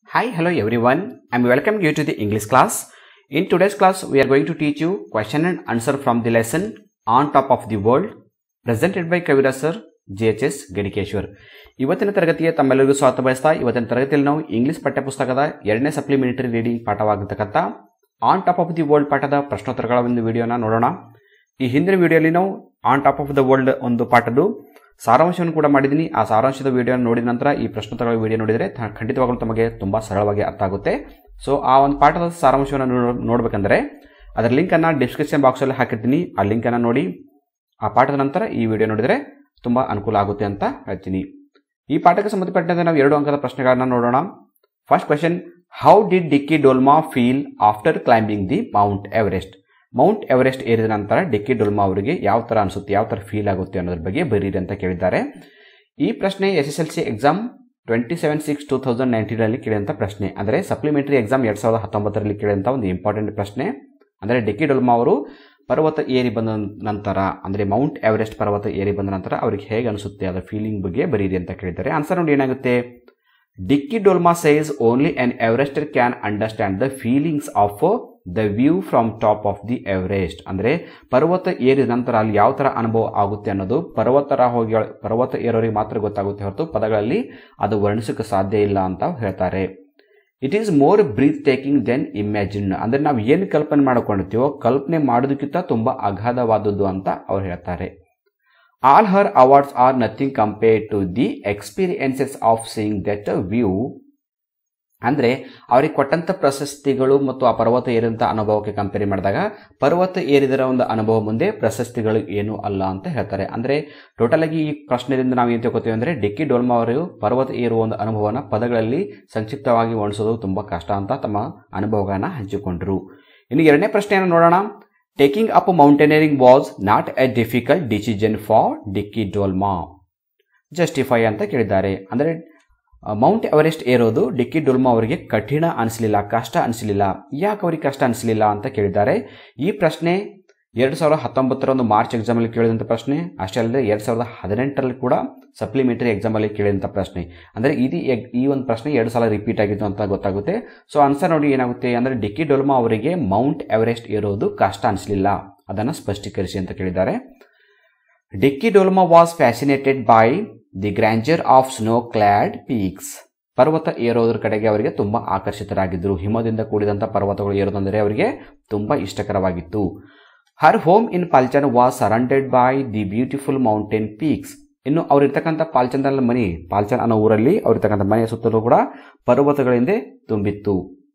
Hi, hello everyone. I'm welcoming you to the English class. In today's class, we are going to teach you question and answer from the lesson On Top of the World presented by Kavira sir, JHS ಗಡಿಕೇಶ್ವರ್ ಇವತ್ತಿನ ತರಗತಿಯ ತಮ್ಮೆಲ್ಲರಿಗೂ ಸ್ವಾಗತ ಬಯಸ್ತಾ ಇವತ್ತಿನ ತರಗತಿಯಲ್ಲಿ ನಾವು English ಪಠ್ಯಪುಸ್ತಕದ ಎರಡನೇ ಸಪ್ಲಿಮೆಂಟರಿ ರೀಡಿಂಗ್ ಪಾಠವಾಗಿರ್ತಕ್ಕಂಥ on top of the world ಪಾಠದ ಪ್ರಶ್ನೋತ್ತರಗಳ ಒಂದು ವಿಡಿಯೋನ ನೋಡೋಣ ಈ ಹಿಂದಿನ ವಿಡಿಯೋಲಿ ನಾವು on top of the world ಒಂದು ಪಾಠದ್ದು ಸಾರಾಂಶವನ್ನು ಕೂಡ ಮಾಡಿದ್ದೀನಿ ಆ ಸಾರಾಂಶದ ವಿಡಿಯೋ ನೋಡಿದ ನಂತರ ಈ ಪ್ರಶ್ನೋತ್ತರಗಳ ವಿಡಿಯೋ ನೋಡಿದರೆ ತ- ಖಂಡಿತವಾಗಲೂ ತಮಗೆ ತುಂಬ ಸರಳವಾಗಿ ಅರ್ಥ ಆಗುತ್ತೆ ಸೊ ಆ ಒಂದು ಪಾಠದ ಸಾರಾಂಶವನ್ನು ನೋ- ನೋಡ್ಬೇಕಂದ್ರೆ ಅದರ ಲಿಂಕನ್ನು ಡಿಸ್ಕ್ರಿಪ್ಷನ್ ಬಾಕ್ಸಲ್ಲಿ ಹಾಕಿರ್ತೀನಿ ಆ ಲಿಂಕನ್ನು ನೋಡಿ ಆ ಪಾಠದ ನಂತರ ಈ ವಿಡಿಯೋ ನೋಡಿದರೆ ತುಂಬ ಅನುಕೂಲ ಆಗುತ್ತೆ ಅಂತ ಹೇಳ್ತೀನಿ ಈ ಪಾಠಕ್ಕೆ ಸಂಬಂಧಪಟ್ಟಂತೆ ನಾವು ಎರಡು ಅಂಕದ ಪ್ರಶ್ನೆಗಳನ್ನ ನೋಡೋಣ first question how did Dicky Dolma feel after climbing the Mount Everest Mount Everest ಏರಿದ ನಂತರ ಡಿಕ್ಕಿ ಡೋಲ್ಮಾ ಅವರಿಗೆ ಯಾವ ಥರ ಅನಿಸುತ್ತೆ ಯಾವ ಥರ ಫೀಲ್ ಆಗುತ್ತೆ ಅನ್ನೋದ್ರ ಬಗ್ಗೆ ಬರೀರಿ ಅಂತ ಕೇಳಿದ್ದಾರೆ ಈ ಪ್ರಶ್ನೆ S S L C exam twenty seven six two thousand ನೈನ್ಟೀನಲ್ಲಿ ಕೇಳಿದಂಥ ಪ್ರಶ್ನೆ ಅಂದರೆ ಸಪ್ಲಿಮೆಂಟರಿ ಎಕ್ಸಾಮ್ ಎರಡು ಸಾವಿರದ ಹತ್ತೊಂಬತ್ತರಲ್ಲಿ ಕೇಳಿದಂಥ ಒಂದು ಇಂಪಾರ್ಟೆಂಟ್ ಪ್ರಶ್ನೆ ಅಂದರೆ ಡಿಕ್ಕಿ ಡೋಲ್ಮಾ ಅವರು ಪರ್ವತ ಏರಿ ಬಂದ ನಂತರ ಅಂದರೆ ಮೌಂಟ್ ಎವರೆಸ್ಟ್ ಪರ್ವತ ಏರಿ ಬಂದ ನಂತರ ಅವ್ರಿಗೆ ಹೇಗೆ ಅನಿಸುತ್ತೆ ಅದರ ಫೀಲಿಂಗ್ ಬಗ್ಗೆ ಬರೀರಿ ಅಂತ ಕೇಳಿದ್ದಾರೆ ಆನ್ಸರ್ ನೋಡಿ ಏನಾಗುತ್ತೆ Dicky Dolma says only an Everester can understand the feelings of the view from top of the Everest ಅಂದರೆ ಪರ್ವತ ಏರಿದ ನಂತರ ಅಲ್ಲಿ ಯಾವ ಥರ ಅನುಭವ ಆಗುತ್ತೆ ಅನ್ನೋದು ಪರ್ವತರಾರೋಹಿ ಪರ್ವತ ಏರೋರಿಗೆ ಮಾತ್ರ ಗೊತ್ತಾಗುತ್ತೆ ಹೊರತು ಪದಗಳಲ್ಲಿ ಅದು ವರ್ಣಿಸೋಕೆ ಸಾಧ್ಯ ಇಲ್ಲ ಅಂತ ಹೇಳ್ತಾರೆ it is more breath taking than imagine ಅಂದರೆ ನಾವು ಏನು ಕಲ್ಪನೆ ಮಾಡಿಕೊಂಡಿರ್ತೀವೋ ಕಲ್ಪನೆ ಮಾಡೋದಕ್ಕಿಂತ ತುಂಬ ಅಗಾಧವಾದದ್ದು ಅಂತ ಅವ್ರು ಹೇಳ್ತಾರೆ all her awards are nothing compared to the experiences of seeing that view ಅಂದರೆ ಅವರಿಗೆ ಕೊಟ್ಟಂಥ ಪ್ರಶಸ್ತಿಗಳು ಮತ್ತು ಆ ಪರ್ವತ ಏರಿದಂಥ ಅನುಭವಕ್ಕೆ ಕಂಪೇರ್ ಮಾಡಿದಾಗ ಪರ್ವತ ಏರಿದರ ಒಂದು ಅನುಭವ ಮುಂದೆ ಪ್ರಶಸ್ತಿಗಳು ಏನೂ ಅಲ್ಲ ಅಂತ ಹೇಳ್ತಾರೆ ಅಂದರೆ ಟೋಟಲ್ ಆಗಿ ಈ ಪ್ರಶ್ನೆಯಿಂದ ನಾವು ಏನು ತಿಳ್ಕೊತೀವಿ ಅಂದರೆ ಡಿಕ್ಕಿ ಡೋಲ್ಮಾ ಅವರು ಪರ್ವತ ಏರುವ ಒಂದು ಅನುಭವನ ಪದಗಳಲ್ಲಿ ಸಂಕ್ಷಿಪ್ತವಾಗಿ ವರ್ಣಿಸೋದು ತುಂಬ ಕಷ್ಟ ಅಂತ ತಮ್ಮ ಅನುಭವಗಳನ್ನ ಹಂಚಿಕೊಂಡ್ರು ಇನ್ನು ಎರಡನೇ ಪ್ರಶ್ನೆಯನ್ನು ನೋಡೋಣ taking up mountaineering was not a difficult decision for Dicky Dolma justify ಅಂತ ಕೇಳಿದ್ದಾರೆ ಅಂದರೆ ಮೌಂಟ್ ಎವರೆಸ್ಟ್ ಏರೋದು ಡಿಕ್ಕಿ ಡೋಲ್ಮಾ ಅವರಿಗೆ ಕಠಿಣ ಅನಿಸಲಿಲ್ಲ ಕಷ್ಟ ಅನಿಸಲಿಲ್ಲ ಯಾಕೆ ಅವರಿಗೆ ಕಷ್ಟ ಅನಿಸಲಿಲ್ಲ ಅಂತ ಕೇಳಿದ್ದಾರೆ ಈ ಪ್ರಶ್ನೆ ಎರಡು ಸಾವಿರದ ಹತ್ತೊಂಬತ್ತರ ಒಂದು ಮಾರ್ಚ್ ಎಕ್ಸಾಮಲ್ಲಿ ಕೇಳಿದಂಥ ಪ್ರಶ್ನೆ ಅಷ್ಟೇ ಅಲ್ಲದೆ ಎರಡು ಸಾವಿರದ ಹದಿನೆಂಟರಲ್ಲಿ ಕೂಡ ಸಪ್ಲಿಮೆಂಟರಿ ಎಕ್ಸಾಮಲ್ಲಿ ಕೇಳಿದಂಥ ಪ್ರಶ್ನೆ ಅಂದರೆ ಇದು ಎಗ್- ಈ ಒಂದು ಪ್ರಶ್ನೆ ಎರಡು ಸಲ ರಿಪೀಟ್ ಆಗಿತ್ತು ಅಂತ ಗೊತ್ತಾಗುತ್ತೆ ಸೊ ಆನ್ಸರ್ ನೋಡಿ ಏನಾಗುತ್ತೆ ಅಂದರೆ ಡಿಕ್ಕಿ ಡೋಲ್ಮಾ ಅವರಿಗೆ ಮೌಂಟ್ ಎವರೆಸ್ಟ್ ಏರೋದು ಕಷ್ಟ ಅನಿಸಲಿಲ್ಲ ಅದನ್ನು ಸ್ಪಷ್ಟೀಕರಿಸಿ ಅಂತ ಕೇಳಿದ್ದಾರೆ Dicky Dolma was fascinated by the grandeur of snow clad peaks ಪರ್ವತ ಏರೋದ್ರ ಕಡೆಗೆ ಅವರಿಗೆ ತುಂಬ ಆಕರ್ಷಿತರಾಗಿದ್ದರು ಹಿಮದಿಂದ ಕೂಡಿದಂಥ ಪರ್ವತಗಳು ಏರೋದಂದರೆ ಅವರಿಗೆ ತುಂಬ ಇಷ್ಟಕರವಾಗಿತ್ತು her home in Palchan was surrounded by the beautiful mountain peaks ಇನ್ನು ಅವರಿರ್ತಕ್ಕಂಥ ಪಾಲ್ಚಂದನ ಮನೆ ಪಾಲ್ಚನ್ ಅನ್ನೋ ಊರಲ್ಲಿ ಅವರಿರ್ತಕ್ಕಂಥ ಮನೆಯ ಸುತ್ತಲೂ ಕೂಡ ಪರ್ವತಗಳಿಂದ ತುಂಬಿತ್ತು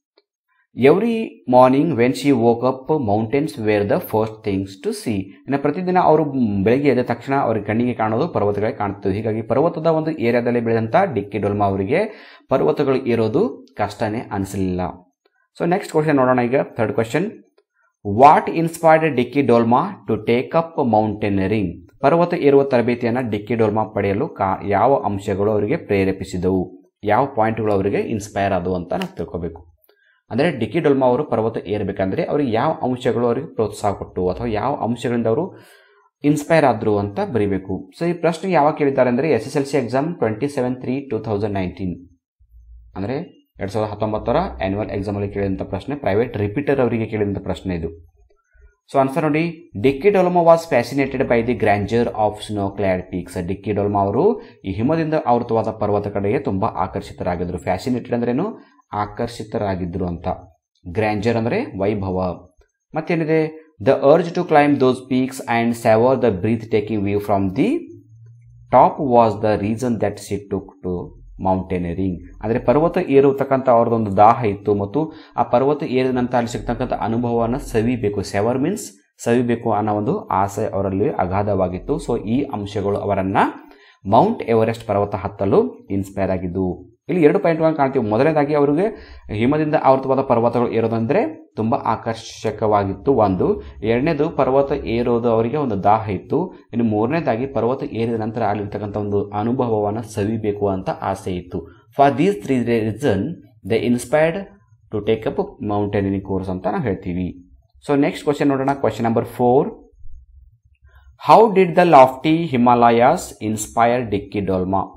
every morning when she woke up mountains were the first things to see ಇನ್ನು ಪ್ರತಿದಿನ ಅವರು ಬೆಳಗ್ಗೆ ಎದ್ದ ತಕ್ಷಣ ಅವ್ರಿಗೆ ಕಣ್ಣಿಗೆ ಕಾಣೋದು ಪರ್ವತಗಳೇ ಕಾಣ್ತವೆ ಹೀಗಾಗಿ ಪರ್ವತದ ಒಂದು ಏರಿಯಾದಲ್ಲಿ ಬೆಳೆದಂಥ ಡಿಕ್ಕಿ ಡೋಲ್ಮಾ ಅವರಿಗೆ ಪರ್ವತಗಳು ಏರೋದು ಕಷ್ಟನೇ ಅನಿಸಲಿಲ್ಲ ಸೊ ನೆಕ್ಸ್ಟ್ ಕ್ವಶನ್ ನೋಡೋಣ ಈಗ third question what inspired Dicky Dolma to take up mountaineering ಪರ್ವತ ಏರುವ ತರಬೇತಿಯನ್ನು ಡಿಕ್ಕಿ ಡೋಲ್ಮಾ ಪಡೆಯಲು ಕಾ ಯಾವ ಅಂಶಗಳು ಅವರಿಗೆ ಪ್ರೇರೇಪಿಸಿದವು ಯಾವ ಪಾಯಿಂಟ್ಗಳು ಅವರಿಗೆ ಇನ್ಸ್ಪೈರ್ ಆದವು ಅಂತ ನಾವು ತಿಳ್ಕೋಬೇಕು ಅಂದರೆ ಡಿಕ್ಕಿ ಡೋಲ್ಮಾ ಅವರು ಪರ್ವತ ಏರಬೇಕಂದ್ರೆ ಅವರಿಗೆ ಯಾವ ಅಂಶಗಳು ಅವರಿಗೆ ಪ್ರೋತ್ಸಾಹ ಕೊಟ್ಟು ಅಥವಾ ಯಾವ ಅಂಶಗಳಿಂದ ಅವರು ಇನ್ಸ್ಪೈರ್ ಆದರು ಅಂತ ಬರೀಬೇಕು ಸೊ ಈ ಪ್ರಶ್ನೆ ಯಾವಾಗ ಕೇಳಿದ್ದಾರೆ ಅಂದರೆ S S L C exam twenty seven three two thousand nineteen ಅಂದರೆ ಎರಡು ಸಾವಿರದ ಹತ್ತೊಂಬತ್ತರ ಆ್ಯನ್ಯುವಲ್ ಎಕ್ಸಾಮಲ್ಲಿ ಕೇಳಿದಂಥ ಪ್ರಶ್ನೆ ಪ್ರೈವೇಟ್ ರಿಪೀಟರ್ ಅವರಿಗೆ ಕೇಳಿದಂಥ ಪ್ರಶ್ನೆ ಇದು ಸೊ ಆನ್ಸರ್ ನೋಡಿ Dicky Dolma was fascinated by the grandeur of snow clad peaks Dicky Dolma ಅವರು ಈ ಹಿಮದಿಂದ ಆವೃತವಾದ ಪರ್ವತ ಕಡೆಗೆ ತುಂಬ ಆಕರ್ಷಿತರಾಗಿದ್ದರು ಫ್ಯಾಸಿನೇಟೆಡ್ ಅಂದ್ರೇನು ಆಕರ್ಷಿತರಾಗಿದ್ದರು ಅಂತ ಗ್ರ್ಯಾಂಜರ್ ಅಂದರೆ ವೈಭವ ಮತ್ತೇನಿದೆ the urge to climb those peaks and savour the breath taking view from the top was the reason that she took to mountaineering ಅಂದರೆ ಪರ್ವತ ಏರುತಕ್ಕಂಥ ಅವ್ರದ್ದೊಂದು ದಾಹ ಇತ್ತು ಮತ್ತು ಆ ಪರ್ವತ ಏರಿದ ನಂತರ ಅಲ್ಲಿ ಸಿಗ್ತಕ್ಕಂಥ ಅನುಭವವನ್ನು ಸವಿಬೇಕು ಸೆವರ್ ಮೀನ್ಸ್ ಸವಿಬೇಕು ಅನ್ನೋ ಒಂದು ಆಸೆ ಅವರಲ್ಲಿ ಅಗಾಧವಾಗಿತ್ತು ಸೊ ಈ ಅಂಶಗಳು ಅವರನ್ನು ಮೌಂಟ್ ಎವರೆಸ್ಟ್ ಪರ್ವತ ಹತ್ತಲು ಇನ್ಸ್ಪೈರ್ ಆಗಿದ್ದು ಇಲ್ಲಿ ಎರಡು ಪಾಯಿಂಟ್ಗಳನ್ನು ಕಾಣ್ತೀವಿ ಮೊದಲನೇದಾಗಿ ಅವರಿಗೆ ಹಿಮದಿಂದ ಆವೃತವಾದ ಪರ್ವತಗಳು ಏರೋದಂದರೆ ತುಂಬ ಆಕರ್ಷಕವಾಗಿತ್ತು ಒಂದು ಎರಡನೇದು ಪರ್ವತ ಏರೋದು ಅವರಿಗೆ ಒಂದು ದಾಹ ಇತ್ತು ಇನ್ನು ಮೂರನೇದಾಗಿ ಪರ್ವತ ಏರಿದ ನಂತರ ಅಲ್ಲಿರ್ತಕ್ಕಂಥ ಒಂದು ಅನುಭವವನ್ನು ಸವಿಬೇಕು ಅಂತ ಆಸೆ ಇತ್ತು for these three reason the inspired to take up mountaineering course ಅಂತ ನಾವು ಹೇಳ್ತೀವಿ ಸೊ ನೆಕ್ಸ್ಟ್ ಕ್ವಶನ್ ನೋಡೋಣ question number four how did the lofty Himalayas inspire Dicky Dolma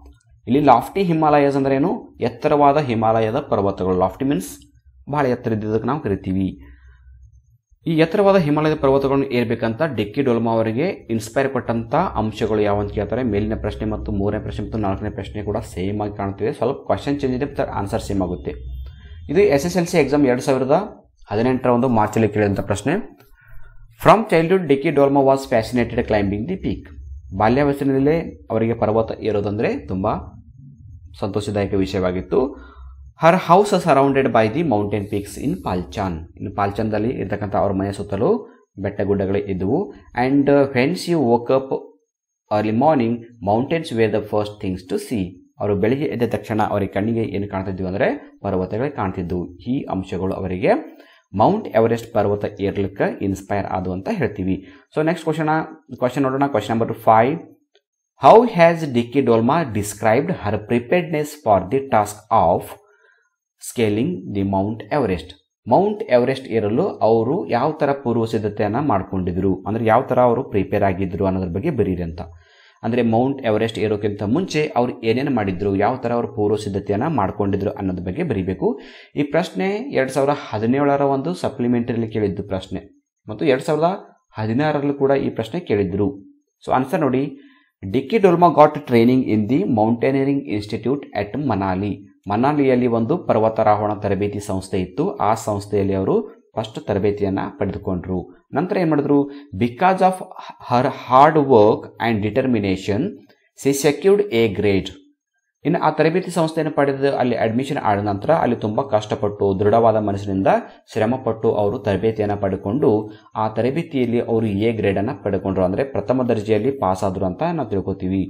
ಇಲ್ಲಿ ಲಾಫ್ಟಿ ಹಿಮಾಲಯಸ್ ಅಂದ್ರೆ ಏನು ಎತ್ತರವಾದ ಹಿಮಾಲಯದ ಪರ್ವತಗಳು ಲಾಫ್ಟಿ ಮೀನ್ಸ್ ಬಹಳ ಎತ್ತರ ಇದ್ದಿದ್ದಕ್ಕೆ ನಾವು ಕರಿತೀವಿ ಈ ಎತ್ತರವಾದ ಹಿಮಾಲಯದ ಪರ್ವತಗಳನ್ನು ಏರ್ಬೇಕಂತ ಡಿಕ್ಕಿ ಡೋಲ್ಮಾ ಅವರಿಗೆ ಇನ್ಸ್ಪೈರ್ ಕೊಟ್ಟಂತ ಅಂಶಗಳು ಯಾವ ಅಂತ ಕೇಳ್ತಾರೆ ಮೇಲಿನ ಪ್ರಶ್ನೆ ಮತ್ತು ಮೂರನೇ ಪ್ರಶ್ನೆ ಮತ್ತು ನಾಲ್ಕನೇ ಪ್ರಶ್ನೆ ಕೂಡ ಸೇಮ್ ಆಗಿ ಕಾಣ್ತಿದೆ ಸ್ವಲ್ಪ ಕ್ವಶನ್ ಚೇಂಜ್ ಇದೆ ಬಟ್ ಆನ್ಸರ್ ಸೇಮ್ ಆಗುತ್ತೆ ಇದು S S L C exam ಎರಡು ಸಾವಿರದ ಹದಿನೆಂಟರ ಒಂದು ಮಾರ್ಚಲ್ಲಿ ಕೇಳಿದಂಥ ಪ್ರಶ್ನೆ from childhood Dicky Dolma was fascinated climbing the peak ಬಾಲ್ಯಾವಸ್ಥೆಯಲ್ಲೇ ಅವರಿಗೆ ಪರ್ವತ ಏರೋದಂದರೆ ತುಂಬ ಸಂತೋಷದಾಯಕ ವಿಷಯವಾಗಿತ್ತು her house surrounded by the mountain peaks in Palchan ಇನ್ನು ಪಾಲ್ಚಾನ್ದಲ್ಲಿ ಇರ್ತಕ್ಕಂಥ ಅವ್ರ ಮನೆ ಸುತ್ತಲೂ ಬೆಟ್ಟ ಗುಡ್ಡಗಳು ಇದ್ದವು and when you woke up early morning mountains were the first things to see ಅವರು ಬೆಳಿಗ್ಗೆ ಎದ್ದ ತಕ್ಷಣ ಅವರಿಗೆ ಕಣ್ಣಿಗೆ ಏನು ಕಾಣ್ತಿದ್ವು ಅಂದರೆ ಪರ್ವತಗಳೇ ಕಾಣ್ತಿದ್ವು ಈ ಅಂಶಗಳು ಅವರಿಗೆ ಮೌಂಟ್ ಎವರೆಸ್ಟ್ ಪರ್ವತ ಏರ್ಲಿಕ್ಕೆ ಇನ್ಸ್ಪೈರ್ ಆದವು ಅಂತ ಹೇಳ್ತೀವಿ ಸೊ ನೆಕ್ಸ್ಟ್ ಕ್ವಶನ್ ಕ್ವಶನ್ ನೋಡೋಣ question number five how has Dicky Dolma described her preparedness for the task of scaling the Mount Everest Mount Everest ಏರಲು ಅವರು ಯಾವ ಥರ ಪೂರ್ವ ಸಿದ್ಧತೆಯನ್ನು ಮಾಡ್ಕೊಂಡಿದ್ರು ಅಂದರೆ ಯಾವ ಥರ ಅವರು ಪ್ರಿಪೇರ್ ಆಗಿದ್ರು ಅನ್ನೋದ್ರ ಬಗ್ಗೆ ಬರೀರಿ ಅಂತ ಅಂದರೆ ಮೌಂಟ್ ಎವರೆಸ್ಟ್ ಏರೋಕ್ಕಿಂತ ಮುಂಚೆ ಅವ್ರು ಏನೇನು ಮಾಡಿದ್ರು ಯಾವ ಥರ ಅವರು ಪೂರ್ವ ಸಿದ್ಧತೆಯನ್ನು ಮಾಡ್ಕೊಂಡಿದ್ರು ಅನ್ನೋದ್ರ ಬಗ್ಗೆ ಬರೀಬೇಕು ಈ ಪ್ರಶ್ನೆ ಎರಡು ಸಾವಿರದ ಹದಿನೇಳರ ಒಂದು ಸಪ್ಲಿಮೆಂಟರಿಲಿ ಕೇಳಿದ್ದು ಪ್ರಶ್ನೆ ಮತ್ತು ಎರಡು ಸಾವಿರದ ಹದಿನಾರರಲ್ಲೂ ಕೂಡ ಈ ಪ್ರಶ್ನೆ ಕೇಳಿದ್ರು ಸೊ ಆನ್ಸರ್ ನೋಡಿ Dicky Dolma got training in the mountaineering institute at Manali ಮನಾಲಿಯಲ್ಲಿ ಒಂದು ಪರ್ವತಾರೋಹಣ ತರಬೇತಿ ಸಂಸ್ಥೆ ಇತ್ತು ಆ ಸಂಸ್ಥೆಯಲ್ಲಿ ಅವರು ಫಸ್ಟ್ ತರಬೇತಿಯನ್ನು ಪಡೆದುಕೊಂಡ್ರು ನಂತರ ಏನು ಮಾಡಿದ್ರು because of her hard work and determination she secured A grade ಇನ್ನು ಆ ತರಬೇತಿ ಸಂಸ್ಥೆಯನ್ನು ಪಡೆದು ಅಲ್ಲಿ ಅಡ್ಮಿಷನ್ ಆದ ನಂತರ ಅಲ್ಲಿ ತುಂಬ ಕಷ್ಟಪಟ್ಟು ದೃಢವಾದ ಮನಸ್ಸಿನಿಂದ ಶ್ರಮಪಟ್ಟು ಅವರು ತರಬೇತಿಯನ್ನು ಪಡೆದುಕೊಂಡು ಆ ತರಬೇತಿಯಲ್ಲಿ ಅವರು ಎ ಗ್ರೇಡನ್ನು ಪಡೆದುಕೊಂಡ್ರು ಅಂದರೆ ಪ್ರಥಮ ದರ್ಜೆಯಲ್ಲಿ ಪಾಸ್ ಆದರು ಅಂತ ನಾವು ತಿಳ್ಕೊತೀವಿ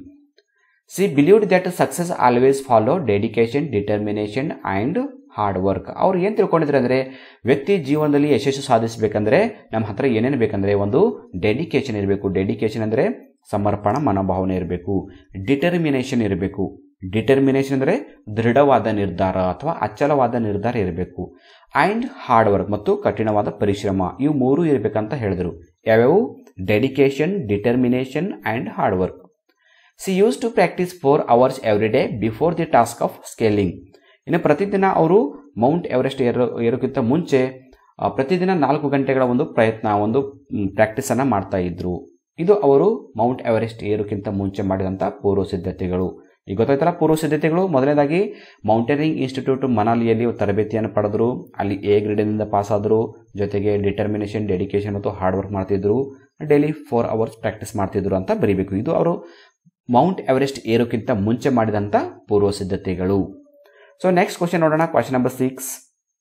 she believed that success always follow dedication determination and hard work ಅವ್ರು ಏನು ತಿಳ್ಕೊಂಡಿದ್ರೆ ಅಂದರೆ ವ್ಯಕ್ತಿ ಜೀವನದಲ್ಲಿ ಯಶಸ್ಸು ಸಾಧಿಸಬೇಕಂದ್ರೆ ನಮ್ಮ ಹತ್ರ ಏನೇನು ಬೇಕಂದರೆ ಒಂದು ಡೆಡಿಕೇಶನ್ ಇರಬೇಕು ಡೆಡಿಕೇಶನ್ ಅಂದರೆ ಸಮರ್ಪಣ ಮನೋಭಾವನೆ ಇರಬೇಕು ಡಿಟರ್ಮಿನೇಷನ್ ಇರಬೇಕು ಡಿಟರ್ಮಿನೇಷನ್ ಅಂದರೆ ದೃಢವಾದ ನಿರ್ಧಾರ ಅಥವಾ ಅಚಲವಾದ ನಿರ್ಧಾರ ಇರಬೇಕು ಆ್ಯಂಡ್ ಹಾರ್ಡ್ ವರ್ಕ್ ಮತ್ತು ಕಠಿಣವಾದ ಪರಿಶ್ರಮ ಇವು ಮೂರು ಇರಬೇಕಂತ ಹೇಳಿದರು ಯಾವ್ಯಾವು dedication determination and hard work she used to practise four hours every day before the task of scaling ಇನ್ನು ಪ್ರತಿದಿನ ಅವರು ಮೌಂಟ್ ಎವರೆಸ್ಟ್ ಏರೋ ಏರೋಕ್ಕಿಂತ ಮುಂಚೆ ಪ್ರತಿದಿನ ನಾಲ್ಕು ಗಂಟೆಗಳ ಒಂದು ಪ್ರಯತ್ನ ಒಂದು ಪ್ರಾಕ್ಟೀಸನ್ನು ಮಾಡ್ತಾ ಇದ್ರು ಇದು ಅವರು ಮೌಂಟ್ ಎವರೆಸ್ಟ್ ಏರೋಕ್ಕಿಂತ ಮುಂಚೆ ಮಾಡಿದಂಥ ಪೂರ್ವ ಸಿದ್ಧತೆಗಳು ಈಗ ಗೊತ್ತಾಯ್ತಲ್ಲ ಪೂರ್ವ ಸಿದ್ಧತೆಗಳು ಮೊದಲನೇದಾಗಿ ಮೌಂಟೇನಿಂಗ್ ಇನ್ಸ್ಟಿಟ್ಯೂಟ್ ಮನಾಲಿಯಲ್ಲಿ ತರಬೇತಿಯನ್ನು ಪಡೆದರು ಅಲ್ಲಿ ಎ ಗ್ರೇಡಿನಿಂದ ಪಾಸ್ ಆದರು ಜೊತೆಗೆ ಡಿಟರ್ಮಿನೇಷನ್ ಡೆಡಿಕೇಶನ್ ಮತ್ತು ಹಾರ್ಡ್ ವರ್ಕ್ ಮಾಡ್ತಿದ್ರು ಡೈಲಿ ಫೋರ್ ಅವರ್ಸ್ ಪ್ರಾಕ್ಟೀಸ್ ಮಾಡ್ತಿದ್ರು ಅಂತ ಬರೀಬೇಕು ಇದು ಅವರು ಮೌಂಟ್ ಎವರೆಸ್ಟ್ ಏರೋಕ್ಕಿಂತ ಮುಂಚೆ ಮಾಡಿದಂಥ ಪೂರ್ವ ಸಿದ್ಧತೆಗಳು ಸೊ ನೆಕ್ಸ್ಟ್ ಕ್ವಶನ್ ನೋಡೋಣ question number six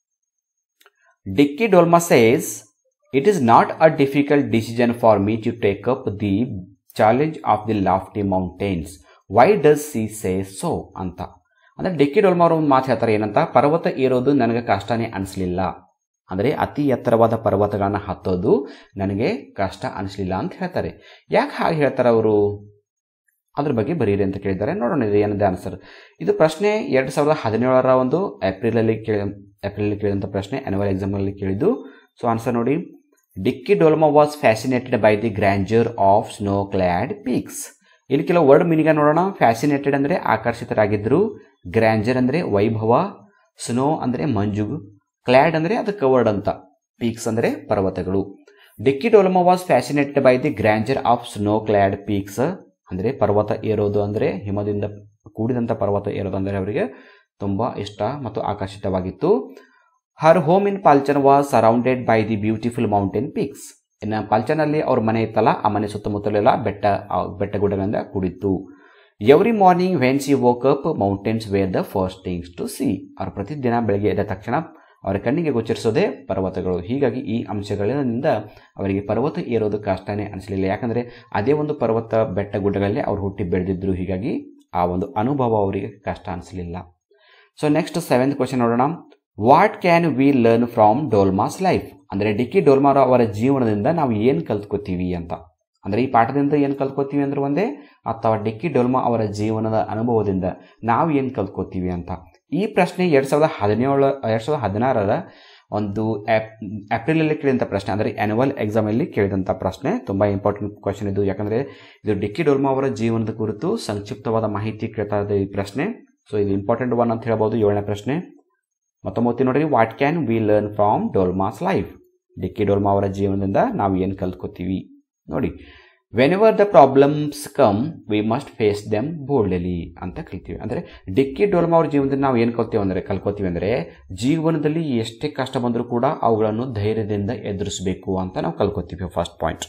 Dicky Dolma says it is not a difficult decision for me to take up the challenge of the lofty mountains why does she say so ಅಂತ ಅಂದರೆ ಡಿಕ್ಕಿ ಡೋಲ್ಮಾ ಅವರು ಒಂದು ಮಾತು ಹೇಳ್ತಾರೆ ಏನಂತ ಪರ್ವತ ಏರೋದು ನನಗೆ ಕಷ್ಟನೇ ಅನಿಸ್ಲಿಲ್ಲ ಅಂದರೆ ಅತಿ ಎತ್ತರವಾದ ಪರ್ವತಗಳನ್ನು ಹತ್ತೋದು ನನಗೆ ಕಷ್ಟ ಅನಿಸ್ಲಿಲ್ಲ ಅಂತ ಹೇಳ್ತಾರೆ ಯಾಕೆ ಹಾಗೆ ಹೇಳ್ತಾರೆ ಅವರು ಅದ್ರ ಬಗ್ಗೆ ಬರೀರಿ ಅಂತ ಕೇಳಿದ್ದಾರೆ ನೋಡೋಣ ಇದು ಏನಿದೆ ಆನ್ಸರ್ ಇದು ಪ್ರಶ್ನೆ ಎರಡು ಸಾವಿರದ ಹದಿನೇಳರ ಒಂದು ಏಪ್ರಿಲಲ್ಲಿ ಕೇಳಿ ಏಪ್ರಿಲಲ್ಲಿ ಕೇಳಿದಂಥ ಪ್ರಶ್ನೆ ಆ್ಯನ್ಯುವಲ್ ಎಕ್ಸಾಮಲ್ಲಿ ಕೇಳಿದ್ದು ಸೊ ಆನ್ಸರ್ ನೋಡಿ Dicky Dolma was fascinated by the grandeur of snow clad peaks ಇಲ್ಲಿ ಕೆಲವು ವರ್ಡ್ ಮೀನಿಂಗ ನೋಡೋಣ ಫ್ಯಾಸಿನೇಟೆಡ್ ಅಂದರೆ ಆಕರ್ಷಿತರಾಗಿದ್ದರು ಗ್ರ್ಯಾಂಜರ್ ಅಂದರೆ ವೈಭವ ಸ್ನೋ ಅಂದರೆ ಮಂಜು ಕ್ಲ್ಯಾಡ್ ಅಂದರೆ ಅದು ಕವರ್ಡ್ ಅಂತ ಪೀಕ್ಸ್ ಅಂದರೆ ಪರ್ವತಗಳು Dicky Dolma was fascinated by the grandeur of snow clad peaks ಅಂದರೆ ಪರ್ವತ ಏರೋದು ಅಂದರೆ ಹಿಮದಿಂದ ಕೂಡಿದಂಥ ಪರ್ವತ ಏರೋದು ಅಂದರೆ ಅವರಿಗೆ ತುಂಬ ಇಷ್ಟ ಮತ್ತು ಆಕರ್ಷಿತವಾಗಿತ್ತು her home in Palchan was surrounded by the beautiful mountain peaks ಇನ್ನು ಪಾಲ್ಚನಲ್ಲಿ ಅವ್ರ ಮನೆ ಇತ್ತಲ್ಲ ಆ ಮನೆ ಸುತ್ತಮುತ್ತಲೆಲ್ಲ ಬೆಟ್ಟ ಬೆಟ್ಟ ಗುಡ್ಡಗಳಿಂದ ಕೂಡಿತ್ತು every morning when she woke up mountains were the first things to see ಅವ್ರು ಪ್ರತಿದಿನ ಬೆಳಗ್ಗೆ ಎದ್ದ ತಕ್ಷಣ ಅವರ ಕಣ್ಣಿಗೆ ಗೋಚರಿಸೋದೇ ಪರ್ವತಗಳು ಹೀಗಾಗಿ ಈ ಅಂಶಗಳಿಂದ ಅವರಿಗೆ ಪರ್ವತ ಏರೋದು ಕಷ್ಟನೇ ಅನಿಸಲಿಲ್ಲ ಯಾಕಂದರೆ ಅದೇ ಒಂದು ಪರ್ವತ ಬೆಟ್ಟ ಗುಡ್ಡಗಳಲ್ಲಿ ಅವ್ರು ಹುಟ್ಟಿ ಬೆಳೆದಿದ್ರು ಹೀಗಾಗಿ ಆ ಒಂದು ಅನುಭವ ಅವರಿಗೆ ಕಷ್ಟ ಅನಿಸಲಿಲ್ಲ ಸೊ ನೆಕ್ಸ್ಟ್ ಸೆವೆಂತ್ ಕ್ವಶನ್ ನೋಡೋಣ what can we learn from Dolma's life ಅಂದರೆ ಡಿಕ್ಕಿ ಡೋಲ್ಮಾರ ಅವರ ಜೀವನದಿಂದ ನಾವು ಏನು ಕಲ್ತ್ಕೋತೀವಿ ಅಂತ ಅಂದರೆ ಈ ಪಾಠದಿಂದ ಏನು ಕಲ್ತ್ಕೋತೀವಿ ಅಂದ್ರೆ ಒಂದೇ ಅಥವಾ ಡಿಕ್ಕಿ ಡೋಲ್ಮಾ ಅವರ ಜೀವನದ ಅನುಭವದಿಂದ ನಾವು ಏನು ಕಲ್ತ್ಕೋತೀವಿ ಅಂತ ಈ ಪ್ರಶ್ನೆ ಎರಡು ಸಾವಿರದ ಹದಿನೇಳು ಎರಡು ಸಾವಿರದ ಹದಿನಾರರ ಒಂದು ಏಪ್ರಿಲಲ್ಲಿ ಕೇಳಿದಂಥ ಪ್ರಶ್ನೆ ಅಂದರೆ ಆ್ಯನ್ಯುವಲ್ ಎಕ್ಸಾಮಲ್ಲಿ ಕೇಳಿದಂಥ ಪ್ರಶ್ನೆ ತುಂಬ ಇಂಪಾರ್ಟೆಂಟ್ ಕ್ವಶನ್ ಇದು ಯಾಕಂದರೆ ಇದು ಡಿಕ್ಕಿ ಡೋಲ್ಮಾ ಅವರ ಜೀವನದ ಕುರಿತು ಸಂಕ್ಷಿಪ್ತವಾದ ಮಾಹಿತಿ ಕೇಳ್ತಾ ಇದೆ ಈ ಪ್ರಶ್ನೆ ಸೊ ಇದು ಇಂಪಾರ್ಟೆಂಟ್ ಒನ್ ಅಂತ ಹೇಳ್ಬೋದು ಏಳನೇ ಪ್ರಶ್ನೆ ಮತ್ತೊಮ್ಮೆ ನೋಡ್ರಿ what can we learn from Dolma's life Dicky Dolma ಅವರ ಜೀವನದಿಂದ ನಾವು ಏನು ಕಲ್ತ್ಕೋತೀವಿ ನೋಡಿ whenever the problems come we must face them boldly ಅಂತ ಕಲ್ತೀವಿ ಅಂದರೆ ಡಿಕ್ಕಿ ಡೋಲ್ಮಾ ಅವ್ರ ಜೀವನದಲ್ಲಿ ನಾವು ಏನು ಕಲ್ತೀವಿ ಅಂದರೆ ಕಲ್ಕೋತೀವಿ ಅಂದರೆ ಜೀವನದಲ್ಲಿ ಎಷ್ಟೇ ಕಷ್ಟ ಬಂದರೂ ಕೂಡ ಅವುಗಳನ್ನು ಧೈರ್ಯದಿಂದ ಎದುರಿಸಬೇಕು ಅಂತ ನಾವು ಕಲ್ಕೋತೀವಿ ಫಸ್ಟ್ ಪಾಯಿಂಟ್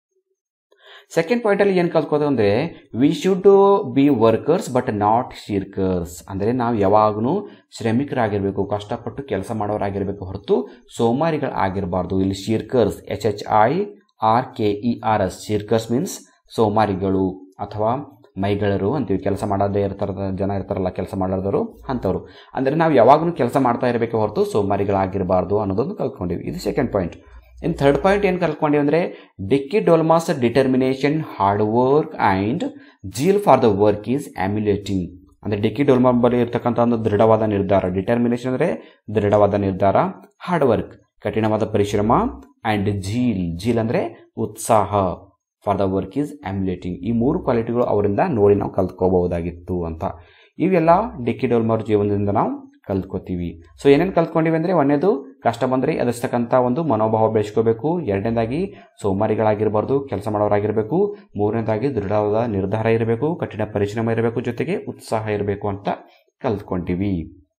ಸೆಕೆಂಡ್ ಪಾಯಿಂಟಲ್ಲಿ ಏನು ಕಲ್ತ್ಕೋದು ಅಂದರೆ we should be workers but not shirkers ಅಂದರೆ ನಾವು ಯಾವಾಗಲೂ ಶ್ರಮಿಕರಾಗಿರಬೇಕು ಕಷ್ಟಪಟ್ಟು ಕೆಲಸ ಮಾಡೋರಾಗಿರಬೇಕು ಹೊರತು ಸೋಮಾರಿಗಳಾಗಿರಬಾರ್ದು ಇಲ್ಲಿ shirkers H H I R K E R S shirkers means ಸೋಮಾರಿಗಳು ಅಥವಾ ಮೈಗಳರು ಅಂತೀವಿ ಕೆಲಸ ಮಾಡದೇ ಇರ್ತಾರ ಜನ ಇರ್ತಾರಲ್ಲ ಕೆಲಸ ಮಾಡೋದವರು ಅಂಥವ್ರು ಅಂದರೆ ನಾವು ಯಾವಾಗಲೂ ಕೆಲಸ ಮಾಡ್ತಾ ಇರಬೇಕು ಹೊರತು ಸೋಮಾರಿಗಳಾಗಿರಬಾರ್ದು ಅನ್ನೋದೊಂದು ಕಲ್ತ್ಕೊಂಡಿವಿ ಇದು ಸೆಕೆಂಡ್ ಪಾಯಿಂಟ್ ಇನ್ನು ಥರ್ಡ್ ಪಾಯಿಂಟ್ ಏನು ಕಲ್ತ್ಕೊಂಡಿವಿ ಅಂದರೆ Dicky Dolma's determination hard work and zeal for the work is emulating ಅಂದರೆ ಡಿಕ್ಕಿ ಡೋಲ್ಮಾ ಬಳಿ ಇರ್ತಕ್ಕಂಥ ಒಂದು ದೃಢವಾದ ನಿರ್ಧಾರ ಡಿಟರ್ಮಿನೇಷನ್ ಅಂದರೆ ದೃಢವಾದ ನಿರ್ಧಾರ ಹಾರ್ಡ್ ವರ್ಕ್ ಕಠಿಣವಾದ ಪರಿಶ್ರಮ ಆ್ಯಂಡ್ ಝೀಲ್ ಝೀಲ್ ಅಂದರೆ ಉತ್ಸಾಹ for the work is emulating ಈ ಮೂರು ಕ್ವಾಲಿಟಿಗಳು ಅವರಿಂದ ನೋಡಿ ನಾವು ಕಲ್ತ್ಕೋಬಹುದಾಗಿತ್ತು ಅಂತ ಇವೆಲ್ಲ ಡಿಕ್ಕಿ ಡೋಲ್ಮಾರ್ ಜೀವನದಿಂದ ನಾವು ಕಲ್ತ್ಕೋತೀವಿ ಸೊ ಏನೇನು ಕಲ್ತ್ಕೊಂಡಿವಿ ಅಂದರೆ ಒಂದೇದು ಕಷ್ಟ ಬಂದರೆ ಎದುರಿಸ್ತಕ್ಕಂಥ ಒಂದು ಮನೋಭಾವ ಬೆಳೆಸ್ಕೋಬೇಕು ಎರಡನೇದಾಗಿ ಸೋಮಾರಿಗಳಾಗಿರಬಾರ್ದು ಕೆಲಸ ಮಾಡೋರಾಗಿರಬೇಕು ಮೂರನೇದಾಗಿ ದೃಢವಾದ ನಿರ್ಧಾರ ಇರಬೇಕು ಕಠಿಣ ಪರಿಶ್ರಮ ಇರಬೇಕು ಜೊತೆಗೆ ಉತ್ಸಾಹ ಇರಬೇಕು ಅಂತ ಕಲ್ತ್ಕೊಂಡಿವಿ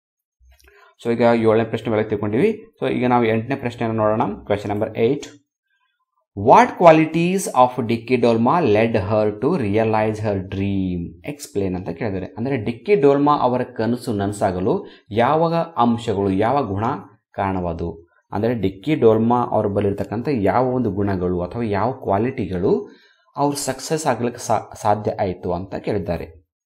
ಸೊ ಈಗ ಏಳನೇ ಪ್ರಶ್ನೆ ಮೇಲೆ ತಿಳ್ಕೊಂಡಿವಿ ಸೊ ಈಗ ನಾವು ಎಂಟನೇ ಪ್ರಶ್ನೆಯನ್ನು ನೋಡೋಣ question number eight what qualities of Dicky Dolma led her to realise her dream explain ಅಂತ ಕೇಳಿದ್ದಾರೆ ಅಂದರೆ ಡಿಕ್ಕಿ ಡೋಲ್ಮಾ ಅವರ ಕನಸು ನನಸಾಗಲು ಯಾವ ಅಂಶಗಳು ಯಾವ ಗುಣ ಕಾರಣವಾದವು ಅಂದರೆ ಡಿಕ್ಕಿ ಡೋಲ್ಮಾ ಅವ್ರ ಬಲ್ಲಿರ್ತಕ್ಕಂಥ ಯಾವ ಒಂದು ಗುಣಗಳು ಅಥವಾ ಯಾವ ಕ್ವಾಲಿಟಿಗಳು ಅವ್ರು ಸಕ್ಸಸ್ ಆಗ್ಲಿಕ್ಕೆ ಸಾಧ್ಯ ಆಯಿತು ಅಂತ ಕೇಳಿದ್ದಾರೆ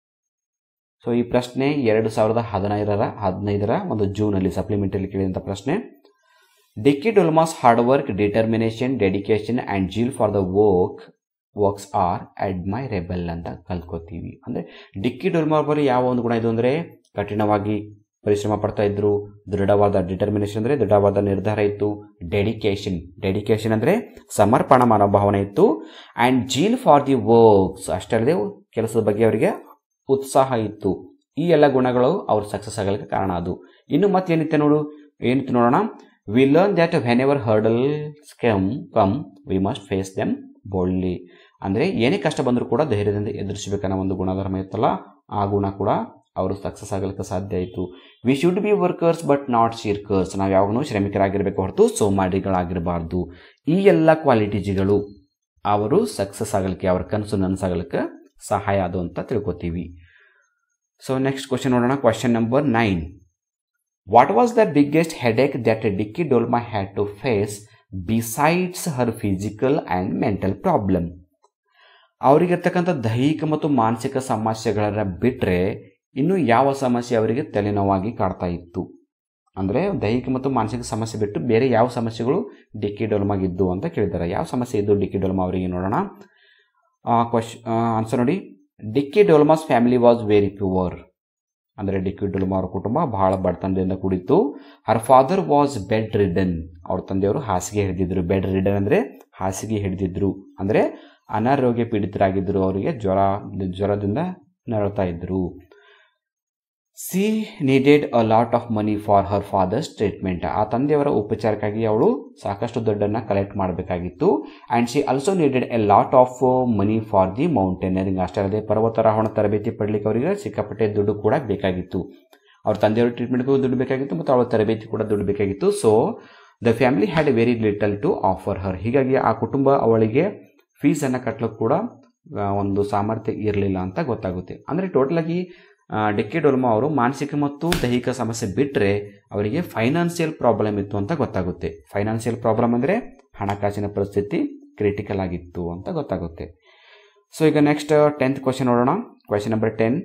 ಸೊ ಈ ಪ್ರಶ್ನೆ ಎರಡು ಸಾವಿರದ ಹದಿನೈದರ ಹದಿನೈದರ ಒಂದು ಜೂನಲ್ಲಿ ಸಪ್ಲಿಮೆಂಟಲ್ಲಿ ಕೇಳಿದಂಥ ಪ್ರಶ್ನೆ Dicky Dolma's hard work determination dedication and zeal for the work works are admirable ಅಂತ ಕಲ್ತ್ಕೋತೀವಿ ಅಂದರೆ ಡಿಕ್ಕಿ ಡೊಲ್ಮಾ ಬಳಿ ಯಾವ ಒಂದು ಗುಣ ಇದು ಅಂದರೆ ಕಠಿಣವಾಗಿ ಪರಿಶ್ರಮ ಪಡ್ತಾ ಇದ್ರು ದೃಢವಾದ ಡಿಟರ್ಮಿನೇಷನ್ ಅಂದರೆ ದೃಢವಾದ ನಿರ್ಧಾರ ಇತ್ತು ಡೆಡಿಕೇಶನ್ ಡೆಡಿಕೇಶನ್ ಅಂದರೆ ಸಮರ್ಪಣ ಮನೋಭಾವನೆ ಇತ್ತು and zeal for the works ಅಷ್ಟೇ ಅಲ್ಲದೆ ಕೆಲಸದ ಬಗ್ಗೆ ಅವರಿಗೆ ಉತ್ಸಾಹ ಇತ್ತು ಈ ಎಲ್ಲ ಗುಣಗಳು ಅವ್ರು ಸಕ್ಸಸ್ ಆಗಲಿಕ್ಕೆ ಕಾರಣ ಅದು ಇನ್ನು ಮತ್ತೇನಿತ್ತು ನೋಡು ಏನಿತ್ತು ನೋಡೋಣ we learn that whenever hurdles come come we must face them boldly ಅಂದರೆ ಏನೇ ಕಷ್ಟ ಬಂದರೂ ಕೂಡ ಧೈರ್ಯದಿಂದ ಎದುರಿಸಬೇಕನ್ನೋ ಒಂದು ಗುಣಧರ್ಮ ಇತ್ತಲ್ಲ ಆ ಗುಣ ಕೂಡ ಅವರು ಸಕ್ಸಸ್ ಆಗಲಿಕ್ಕೆ ಸಾಧ್ಯ ಆಯಿತು we should be workers but not shirkers ನಾವು ಯಾವಾಗಲೂ ಶ್ರಮಿಕರಾಗಿರಬೇಕು ಹೊರತು ಸೋಮಾರಿಗಳಾಗಿರಬಾರ್ದು ಈ ಎಲ್ಲ ಕ್ವಾಲಿಟೀಸ್ಗಳು ಅವರು ಸಕ್ಸಸ್ ಆಗಲಿಕ್ಕೆ ಅವ್ರ ಕನಸು ನನಸಾಗಲಿಕ್ಕೆ ಸಹಾಯ ಅದು ಅಂತ ತಿಳ್ಕೊತೀವಿ ಸೊ ನೆಕ್ಸ್ಟ್ ಕ್ವಶನ್ ನೋಡೋಣ question number nine what was the biggest headache that Dicky Dolma had to face besides her physical and mental problem ಅವರಿಗಿರ್ತಕ್ಕಂಥ ದೈಹಿಕ ಮತ್ತು ಮಾನಸಿಕ ಸಮಸ್ಯೆಗಳನ್ನು ಬಿಟ್ಟರೆ ಇನ್ನು ಯಾವ ಸಮಸ್ಯೆ ಅವರಿಗೆ ತಲೆನೋವಾಗಿ ಕಾಡ್ತಾ ಇತ್ತು ಅಂದರೆ ದೈಹಿಕ ಮತ್ತು ಮಾನಸಿಕ ಸಮಸ್ಯೆ ಬಿಟ್ಟು ಬೇರೆ ಯಾವ ಸಮಸ್ಯೆಗಳು ಡಿಕ್ಕಿ ಡೋಲ್ಮಾಗಿದ್ದು ಅಂತ ಕೇಳಿದ್ದಾರೆ ಯಾವ ಸಮಸ್ಯೆ ಇದ್ದು ಡಿಕ್ಕಿ ಡೋಲ್ಮಾ ಅವರಿಗೆ ನೋಡೋಣ ಕ್ವಶ್ ಆನ್ಸರ್ ನೋಡಿ Dicky Dolma's family was very poor ಅಂದರೆ ಡಿಕ್ಕಿ ಡೋಲ್ಮಾ ಅವರ ಕುಟುಂಬ ಬಹಳ ಬಡತನದಿಂದ ಕೂಡಿತ್ತು her father was bedridden ಅವ್ರ ತಂದೆಯವರು ಹಾಸಿಗೆ ಹಿಡಿದಿದ್ರು ಬೆಡ್ ರಿಡನ್ ಅಂದರೆ ಹಾಸಿಗೆ ಹಿಡಿದಿದ್ರು ಅಂದರೆ ಅನಾರೋಗ್ಯ ಪೀಡಿತರಾಗಿದ್ದರು ಅವರಿಗೆ ಜ್ವರ ಜ್ವರದಿಂದ ನರಳ್ತಾ ಇದ್ದರು she needed a lot of money for her father's treatment ಆ ತಂದೆಯವರ ಉಪಚಾರಕ್ಕಾಗಿ ಅವಳು ಸಾಕಷ್ಟು ದುಡ್ಡನ್ನು ಕಲೆಕ್ಟ್ ಮಾಡಬೇಕಾಗಿತ್ತು and she also needed a lot of money for the mountaineering ಅಷ್ಟೇ ಅಲ್ಲದೆ ಪರ್ವತಾರೋಹಣ ತರಬೇತಿ ಪಡಲಿಕ್ಕೆ ಅವರಿಗೆ ಸಿಕ್ಕಾಪಟ್ಟೆ ದುಡ್ಡು ಕೂಡ ಬೇಕಾಗಿತ್ತು ಅವ್ರ ತಂದೆಯವರ ಟ್ರೀಟ್ಮೆಂಟ್ಗೂ ದುಡ್ಡು ಬೇಕಾಗಿತ್ತು ಮತ್ತು ಅವಳ ತರಬೇತಿ ಕೂಡ ದುಡ್ಡು ಬೇಕಾಗಿತ್ತು so the family had very little to offer her ಹೀಗಾಗಿ ಆ ಕುಟುಂಬ ಅವಳಿಗೆ ಫೀಸನ್ನು ಕಟ್ಟಲಿಕ್ಕೆ ಕೂಡ ಒಂದು ಸಾಮರ್ಥ್ಯ ಇರಲಿಲ್ಲ ಅಂತ ಗೊತ್ತಾಗುತ್ತೆ ಅಂದರೆ ಟೋಟಲಾಗಿ ಡಿಕ್ಕಿ ಡೋಲ್ಮಾ ಅವರು ಮಾನಸಿಕ ಮತ್ತು ದೈಹಿಕ ಸಮಸ್ಯೆ ಬಿಟ್ಟರೆ ಅವರಿಗೆ ಫೈನಾನ್ಷಿಯಲ್ ಪ್ರಾಬ್ಲಮ್ ಇತ್ತು ಅಂತ ಗೊತ್ತಾಗುತ್ತೆ ಫೈನಾನ್ಷಿಯಲ್ ಪ್ರಾಬ್ಲಮ್ ಅಂದರೆ ಹಣಕಾಸಿನ ಪರಿಸ್ಥಿತಿ ಕ್ರಿಟಿಕಲ್ ಆಗಿತ್ತು ಅಂತ ಗೊತ್ತಾಗುತ್ತೆ ಸೊ ಈಗ ನೆಕ್ಸ್ಟ್ ಟೆಂತ್ ಕ್ವಶನ್ ನೋಡೋಣ question number ten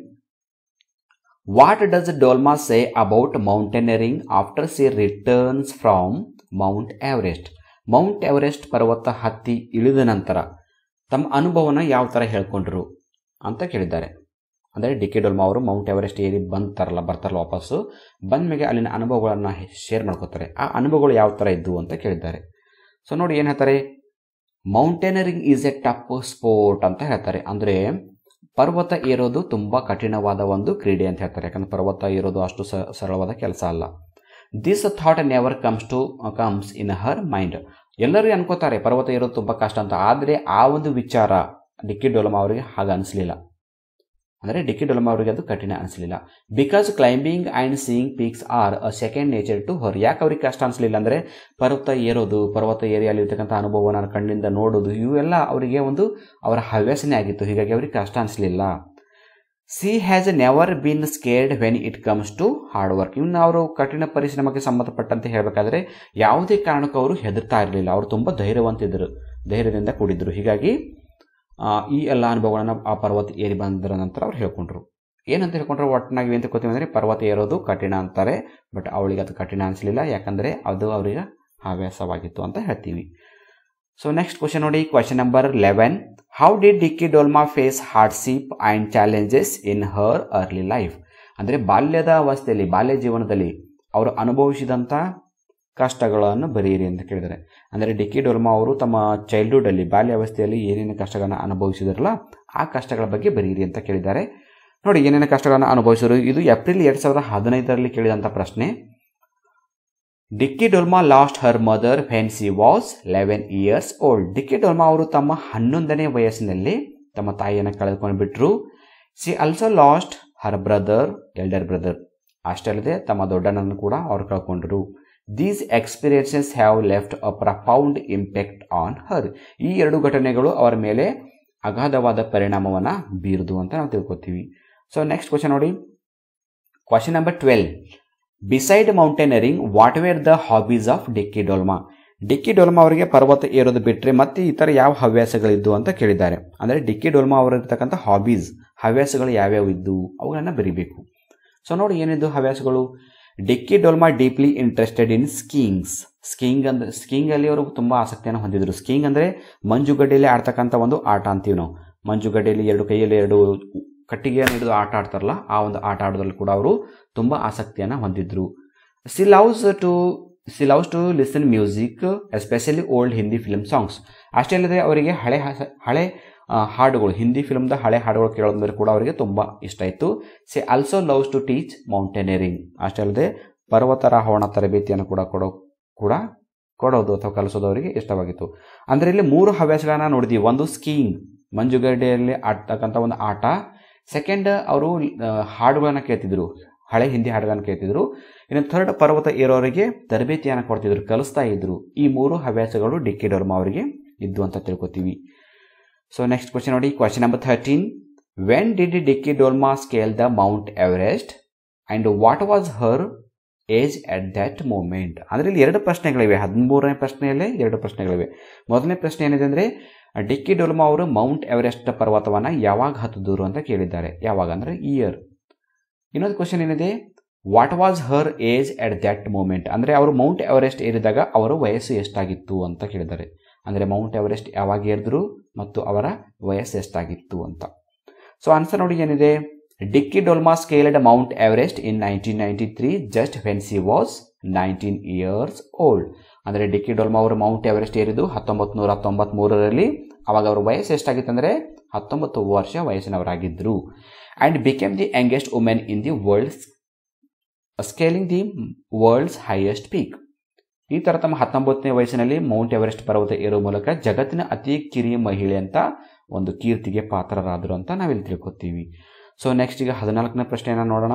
what does Dolma say about mountaineering after she returns from Mount Everest Mount Everest ಪರ್ವತ ಹತ್ತಿ ಇಳಿದ ನಂತರ ತಮ್ಮ ಅನುಭವನ ಯಾವ ಥರ ಹೇಳ್ಕೊಂಡ್ರು ಅಂತ ಕೇಳಿದ್ದಾರೆ ಅಂದರೆ ಡಿ ಕೆ ಡೋಲ್ಮಾ ಅವರು ಮೌಂಟ್ ಎವರೆಸ್ಟ್ ಏರಿ ಬಂತಾರಲ್ಲ ಬರ್ತಾರಲ್ಲ ವಾಪಸ್ಸು ಬಂದ ಮೇಲೆ ಅಲ್ಲಿನ ಅನುಭವಗಳನ್ನು ಶೇರ್ ಮಾಡ್ಕೋತಾರೆ ಆ ಅನುಭವಗಳು ಯಾವ ಥರ ಇದ್ದವು ಅಂತ ಕೇಳಿದ್ದಾರೆ ಸೊ ನೋಡಿ ಏನು ಹೇಳ್ತಾರೆ mountaineering is a tough sport ಅಂತ ಹೇಳ್ತಾರೆ ಅಂದರೆ ಪರ್ವತ ಏರೋದು ತುಂಬ ಕಠಿಣವಾದ ಒಂದು ಕ್ರೀಡೆ ಅಂತ ಹೇಳ್ತಾರೆ ಯಾಕಂದ್ರೆ ಪರ್ವತ ಏರೋದು ಅಷ್ಟು ಸ ಸರಳವಾದ ಕೆಲಸ ಅಲ್ಲ this thought never comes to comes in her mind ಎಲ್ಲರೂ ಅನ್ಕೋತಾರೆ ಪರ್ವತ ಏರೋದು ತುಂಬ ಕಷ್ಟ ಅಂತ ಆದರೆ ಆ ಒಂದು ವಿಚಾರ ಡಿಕ್ಕಿ ಡೋಲಮಾ ಅವರಿಗೆ ಹಾಗೆ ಅನಿಸ್ಲಿಲ್ಲ ಅಂದರೆ ಡಿಕ್ಕಿ ಡೊಲಮಾ ಅವರಿಗೆ ಅದು ಕಠಿಣ ಅನಿಸಲಿಲ್ಲ because climbing and seeing peaks are a second nature to her ಯಾಕೆ ಅವ್ರಿಗೆ ಕಷ್ಟ ಅನಿಸಲಿಲ್ಲ ಅಂದರೆ ಪರ್ವತ ಏರೋದು ಪರ್ವತ ಏರಿಯಲ್ಲಿ ಇರ್ತಕ್ಕಂಥ ಅನುಭವನ ಕಣ್ಣಿಂದ ನೋಡೋದು ಇವೆಲ್ಲ ಅವರಿಗೆ ಒಂದು ಅವರ ಹವ್ಯಾಸನೇ ಆಗಿತ್ತು ಹೀಗಾಗಿ ಅವ್ರಿಗೆ ಕಷ್ಟ ಅನಿಸಲಿಲ್ಲ she has never been scared when it comes to hard work ಇನ್ನು ಅವರು ಕಠಿಣ ಪರಿಶ್ರಮಕ್ಕೆ ಸಂಬಂಧಪಟ್ಟಂತೆ ಹೇಳಬೇಕಾದ್ರೆ ಯಾವುದೇ ಕಾರಣಕ್ಕೂ ಅವರು ಹೆದರ್ತಾ ಇರಲಿಲ್ಲ ಅವರು ತುಂಬ ಧೈರ್ಯವಂತಿದ್ದರು ಧೈರ್ಯದಿಂದ ಕೂಡಿದ್ರು ಹೀಗಾಗಿ ಈ ಎಲ್ಲ ಅನುಭವಗಳನ್ನು ಆ ಪರ್ವತ ಏರಿ ಬಂದರ ನಂತರ ಅವ್ರು ಹೇಳ್ಕೊಂಡ್ರು ಏನಂತ ಹೇಳ್ಕೊಂಡ್ರೆ ಒಟ್ಟಿನಾಗಿ ಅಂತ ಗೊತ್ತೀವಿ ಅಂದರೆ ಪರ್ವತ ಏರೋದು ಕಠಿಣ ಅಂತಾರೆ ಬಟ್ ಅವಳಿಗೆ ಅದು ಕಠಿಣ ಅನಿಸಲಿಲ್ಲ ಯಾಕಂದರೆ ಅದು ಅವರಿಗೆ ಹವ್ಯಾಸವಾಗಿತ್ತು ಅಂತ ಹೇಳ್ತೀವಿ ಸೊ ನೆಕ್ಸ್ಟ್ ಕ್ವಶನ್ ನೋಡಿ question number eleven how did Dicky Dolma face hardship and challenges in her early life ಅಂದರೆ ಬಾಲ್ಯದ ಅವಸ್ಥೆಯಲ್ಲಿ ಬಾಲ್ಯ ಜೀವನದಲ್ಲಿ ಅವರು ಅನುಭವಿಸಿದಂಥ ಕಷ್ಟಗಳನ್ನು ಬರೆಯಿರಿ ಅಂತ ಕೇಳಿದ್ದಾರೆ ಅಂದರೆ ಡಿಕ್ಕಿ ಡೋಲ್ಮಾ ಅವರು ತಮ್ಮ ಚೈಲ್ಡ್ಹುಡ್ಡಲ್ಲಿ ಬಾಲ್ಯಾವಸ್ಥೆಯಲ್ಲಿ ಏನೇನು ಕಷ್ಟಗಳನ್ನು ಅನುಭವಿಸಿದಾರಲ್ಲ ಆ ಕಷ್ಟಗಳ ಬಗ್ಗೆ ಬರೆಯಿರಿ ಅಂತ ಕೇಳಿದ್ದಾರೆ ನೋಡಿ ಏನೇನು ಕಷ್ಟಗಳನ್ನು ಅನುಭವಿಸಿದ್ರು ಇದು ಏಪ್ರಿಲ್ ಎರಡು ಸಾವಿರದ ಹದಿನೈದರಲ್ಲಿ ಕೇಳಿದಂಥ ಪ್ರಶ್ನೆ Dicky Dolma lost her mother when she was eleven years old Dicky Dolma ಅವರು ತಮ್ಮ ಹನ್ನೊಂದನೇ ವಯಸ್ಸಿನಲ್ಲಿ ತಮ್ಮ ತಾಯಿಯನ್ನು ಕಳೆದುಕೊಂಡು ಬಿಟ್ಟರು she also lost her brother elder brother ಅಷ್ಟೇ ಅಲ್ಲದೆ ತಮ್ಮ ದೊಡ್ಡಣ್ಣನ್ನು ಕೂಡ ಅವ್ರು ಕಳ್ಕೊಂಡ್ರು these experiences have left a profound impact on her ಈ ಎರಡು ಘಟನೆಗಳು ಅವರ ಮೇಲೆ ಅಗಾಧವಾದ ಪರಿಣಾಮವನ್ನು ಬೀರುದು ಅಂತ ನಾವು ತಿಳ್ಕೊತೀವಿ ಸೊ ನೆಕ್ಸ್ಟ್ ಕ್ವಶನ್ ನೋಡಿ question number twelve besides mountaineering what were the hobbies of Dicky Dolma Dicky Dolma ಅವರಿಗೆ ಪರ್ವತ ಏರೋದು ಬಿಟ್ಟರೆ ಮತ್ತೆ ಇತರ ಯಾವ ಹವ್ಯಾಸಗಳಿದ್ದು ಅಂತ ಕೇಳಿದ್ದಾರೆ ಅಂದರೆ ಡಿಕ್ಕಿ ಡೋಲ್ಮಾ ಅವರಿರ್ತಕ್ಕಂಥ ಹಾಬೀಸ್ ಹವ್ಯಾಸಗಳು ಯಾವ್ಯಾವ ಇದ್ದು ಅವುಗಳನ್ನು ಬರಿಬೇಕು ಸೊ ನೋಡಿ ಏನಿದ್ದು ಹವ್ಯಾಸಗಳು Dicky Dolma deeply interested in skiings skiing ಅಂದ್ರೆ ಸ್ಕೀಯಿಂಗಲ್ಲಿ ಅವರು ತುಂಬ ಆಸಕ್ತಿಯನ್ನು ಹೊಂದಿದ್ರು ಸ್ಕೀಯಿಂಗ್ ಅಂದರೆ ಮಂಜುಗಡ್ಡೆಯಲ್ಲಿ ಆಡ್ತಕ್ಕಂಥ ಒಂದು ಆಟ ಅಂತೀವಿ ನಾವು ಮಂಜುಗಡ್ಡೆಯಲ್ಲಿ ಎರಡು ಕೈಯಲ್ಲಿ ಎರಡು ಕಟ್ಟಿಗೆಯನ್ನು ಹಿಡಿದು ಆಟ ಆಡ್ತಾರಲ್ಲ ಆ ಒಂದು ಆಟ ಆಡೋದ್ರಲ್ಲಿ ಕೂಡ ಅವರು ತುಂಬ ಆಸಕ್ತಿಯನ್ನು ಹೊಂದಿದ್ರು she loves to she loves to listen music especially old Hindi film songs ಅಷ್ಟೇ ಅಲ್ಲದೆ ಅವರಿಗೆ ಹಳೆ ಹಳೆ ಹಾಡುಗಳು ಹಿಂದಿ ಫಿಲ್ಮ್ದ ಹಳೆ ಹಾಡುಗಳು ಕೇಳೋದ್ರ ಮೇಲೆ ಕೂಡ ಅವರಿಗೆ ತುಂಬ ಇಷ್ಟ ಇತ್ತು she also loves to teach mountaineering ಅಷ್ಟೇ ಅಲ್ಲದೆ ಪರ್ವತಾರೋಹಣ ತರಬೇತಿಯನ್ನು ಕೂಡ ಕೊಡೋ ಕೂಡ ಕೊಡೋದು ಅಥವಾ ಕಲಿಸೋದು ಅವರಿಗೆ ಇಷ್ಟವಾಗಿತ್ತು ಅಂದರೆ ಇಲ್ಲಿ ಮೂರು ಹವ್ಯಾಸಗಳನ್ನ ನೋಡಿದ್ವಿ ಒಂದು ಸ್ಕೀಯಿಂಗ್ ಮಂಜುಗಡ್ಡೆಯಲ್ಲಿ ಆಡ್ತಕ್ಕಂಥ ಒಂದು ಆಟ ಸೆಕೆಂಡ್ ಅವರು ಹಾಡುಗಳನ್ನು ಕೇಳ್ತಿದ್ರು ಹಳೆ ಹಿಂದಿ ಹಾಡುಗಳನ್ನು ಕೇಳ್ತಿದ್ರು ಇನ್ನು ಥರ್ಡ್ ಪರ್ವತ ಏರೋರಿಗೆ ತರಬೇತಿಯನ್ನು ಕೊಡ್ತಿದ್ರು ಕಲಿಸ್ತಾ ಇದ್ರು ಈ ಮೂರು ಹವ್ಯಾಸಗಳು ಡಿಕ್ಕಿ ಡೋರ್ಮಾ ಅವರಿಗೆ ಇದ್ದು ಅಂತ ತಿಳ್ಕೊತೀವಿ ಸೊ ನೆಕ್ಸ್ಟ್ ಕ್ವಶನ್ ನೋಡಿ question number thirteen when did Dicky Dolma scale the Mount Everest and what was her age at that moment ಅಂದರೆ ಇಲ್ಲಿ ಎರಡು ಪ್ರಶ್ನೆಗಳಿವೆ ಹದಿಮೂರನೇ ಪ್ರಶ್ನೆಯಲ್ಲೇ ಎರಡು ಪ್ರಶ್ನೆಗಳಿವೆ ಮೊದಲನೇ ಪ್ರಶ್ನೆ ಏನಿದೆ ಅಂದರೆ ಡಿಕ್ಕಿ ಡೋಲ್ಮಾ ಅವರು ಮೌಂಟ್ ಎವರೆಸ್ಟ್ ಪರ್ವತವನ್ನು ಯಾವಾಗ ಹತ್ತಿದ್ರು ಅಂತ ಕೇಳಿದ್ದಾರೆ ಯಾವಾಗ ಅಂದರೆ ಇಯರ್ ಇನ್ನೊಂದು ಕ್ವಶನ್ ಏನಿದೆ what was her age at that moment ಅಂದರೆ ಅವರು ಮೌಂಟ್ ಎವರೆಸ್ಟ್ ಏರಿದಾಗ ಅವರ ವಯಸ್ಸು ಎಷ್ಟಾಗಿತ್ತು ಅಂತ ಕೇಳಿದ್ದಾರೆ ಅಂದರೆ ಮೌಂಟ್ ಎವರೆಸ್ಟ್ ಯಾವಾಗ ಏರಿದ್ರು ಮತ್ತು ಅವರ ವಯಸ್ಸು ಎಷ್ಟಾಗಿತ್ತು ಅಂತ ಸೊ ಆನ್ಸರ್ ನೋಡಿ ಏನಿದೆ Dicky Dolma scaled Mount Everest in nineteen ninety three just when she was nineteen years old ಅಂದರೆ ಡಿಕ್ಕಿ ಡೋಲ್ಮಾ ಅವರು ಮೌಂಟ್ ಎವರೆಸ್ಟ್ ಏರಿದು ಹತ್ತೊಂಬತ್ತು ನೂರ ತೊಂಬತ್ಮೂರರಲ್ಲಿ ಅವಾಗ ಅವರ ವಯಸ್ಸು ಎಷ್ಟಾಗಿತ್ತು ಅಂದರೆ ಹತ್ತೊಂಬತ್ತು ವರ್ಷ ವಯಸ್ಸಿನವರಾಗಿದ್ದರು and became the youngest women in the world scaling the world's highest peak ಈ ಥರ ತಮ್ಮ ಹತ್ತೊಂಬತ್ತನೇ ವಯಸ್ಸಿನಲ್ಲಿ ಮೌಂಟ್ ಎವರೆಸ್ಟ್ ಪರ್ವತ ಏರುವ ಮೂಲಕ ಜಗತ್ತಿನ ಅತಿ ಕಿರಿಯ ಮಹಿಳೆ ಅಂತ ಒಂದು ಕೀರ್ತಿಗೆ ಪಾತ್ರರಾದರು ಅಂತ ನಾವಿಲ್ಲಿ ತಿಳ್ಕೊತೀವಿ ಸೊ ನೆಕ್ಸ್ಟ್ ಈಗ ಹದಿನಾಲ್ಕನೇ ಪ್ರಶ್ನೆಯನ್ನು ನೋಡೋಣ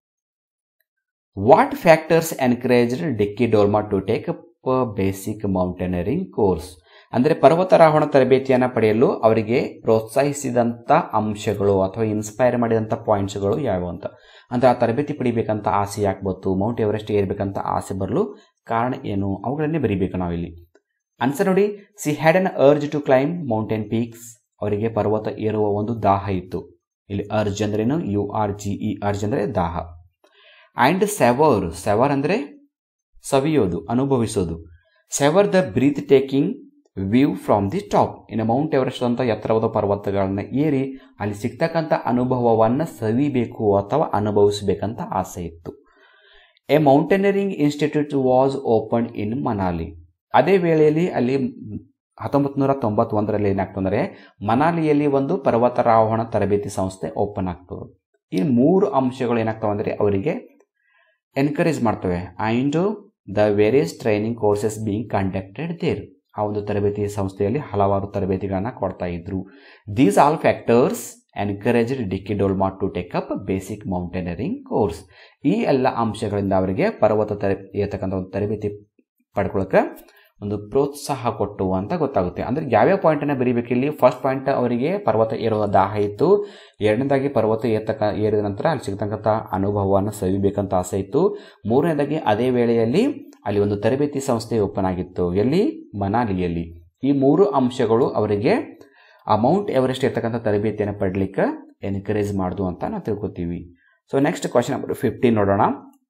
what factors encouraged Dicky Dolma to take up basic mountaineering course ಅಂದರೆ ಪರ್ವತಾರೋಹಣ ತರಬೇತಿಯನ್ನು ಪಡೆಯಲು ಅವರಿಗೆ ಪ್ರೋತ್ಸಾಹಿಸಿದಂಥ ಅಂಶಗಳು ಅಥವಾ ಇನ್ಸ್ಪೈರ್ ಮಾಡಿದಂಥ ಪಾಯಿಂಟ್ಸ್ಗಳು ಯಾವುವು ಅಂತ ಅಂದರೆ ಆ ತರಬೇತಿ ಪಡಿಬೇಕಂತ ಆಸೆ ಯಾಕೆ ಬಂತು ಮೌಂಟ್ ಎವರೆಸ್ಟ್ ಏರ್ಬೇಕಂತ ಆಸೆ ಬರಲು ಕಾರಣ ಏನು ಅವುಗಳನ್ನೇ ಬರೀಬೇಕು ನಾವಿಲ್ಲಿ ಆನ್ಸರ್ ನೋಡಿ she had an urge to climb mountain peaks ಅವರಿಗೆ ಪರ್ವತ ಏರುವ ಒಂದು ದಾಹ ಇತ್ತು ಇಲ್ಲಿ ಅರ್ಜ್ ಅಂದ್ರೇನು U R G E urge ಅಂದರೆ ದಾಹ ಆ್ಯಂಡ್ ಸೆವರ್ ಸೆವರ್ ಅಂದರೆ ಸವಿಯೋದು ಅನುಭವಿಸೋದು savour the breath taking view from the top ಇನ್ನು ಮೌಂಟ್ ಎವರೆಸ್ಟ್ ಅಂತ ಎತ್ತರವಾದ ಪರ್ವತಗಳನ್ನ ಏರಿ ಅಲ್ಲಿ ಸಿಗ್ತಕ್ಕಂಥ ಅನುಭವವನ್ನು ಸವಿಬೇಕು ಅಥವಾ ಅನುಭವಿಸಬೇಕಂತ ಆಸೆ ಇತ್ತು a mountaineering institute was open in Manali ಅದೇ ವೇಳೆಯಲ್ಲಿ ಅಲ್ಲಿ ಹತ್ತೊಂಬತ್ತು ನೂರ ತೊಂಬತ್ತೊಂದರಲ್ಲಿ ಏನಾಗ್ತಂದರೆ ಮನಾಲಿಯಲ್ಲಿ ಒಂದು ಪರ್ವತಾರೋಹಣ ತರಬೇತಿ ಸಂಸ್ಥೆ ಓಪನ್ ಆಗ್ತದೆ ಈ ಮೂರು ಅಂಶಗಳು ಏನಾಗ್ತವೆ ಅಂದರೆ ಅವರಿಗೆ ಎನ್ಕರೇಜ್ ಮಾಡ್ತವೆ and the various training courses being conducted there ಆ ಒಂದು ತರಬೇತಿ ಸಂಸ್ಥೆಯಲ್ಲಿ ಹಲವಾರು ತರಬೇತಿಗಳನ್ನು ಕೊಡ್ತಾ ಇದ್ರು these all factors encouraged Dicky Dolma to take up basic mountaineering course ಈ ಎಲ್ಲ ಅಂಶಗಳಿಂದ ಅವರಿಗೆ ಪರ್ವತ ತರ ಇರತಕ್ಕಂಥ ಒಂದು ತರಬೇತಿ ಪಡ್ಕೊಳ್ಳೋಕೆ ಒಂದು ಪ್ರೋತ್ಸಾಹ ಕೊಟ್ಟು ಅಂತ ಗೊತ್ತಾಗುತ್ತೆ ಅಂದರೆ ಯಾವ್ಯಾವ ಪಾಯಿಂಟನ್ನು ಬರೀಬೇಕು ಇಲ್ಲಿ ಫಸ್ಟ್ ಪಾಯಿಂಟ್ ಅವರಿಗೆ ಪರ್ವತ ಏರುವ ದಾಹ ಇತ್ತು ಎರಡನೇದಾಗಿ ಪರ್ವತ ಏರ್ತಕ್ಕ ಏರಿದ ನಂತರ ಅಲ್ಲಿ ಸಿಗ್ತಕ್ಕಂಥ ಅನುಭವವನ್ನು ಸವಿಬೇಕಂತ ಆಸೆ ಇತ್ತು ಮೂರನೇದಾಗಿ ಅದೇ ವೇಳೆಯಲ್ಲಿ ಅಲ್ಲಿ ಒಂದು ತರಬೇತಿ ಸಂಸ್ಥೆ ಓಪನ್ ಆಗಿತ್ತು ಎಲ್ಲಿ ಮನಾಲಿಯಲ್ಲಿ ಈ ಮೂರು ಅಂಶಗಳು ಅವರಿಗೆ ಆ ಮೌಂಟ್ ಎವರೆಸ್ಟ್ ಇರ್ತಕ್ಕಂಥ ತರಬೇತಿಯನ್ನು ಪಡಲಿಕ್ಕೆ ಎನ್ಕರೇಜ್ ಮಾಡುದು ಅಂತ ನಾವು ತಿಳ್ಕೊತೀವಿ so next question number fifteen ನೋಡೋಣ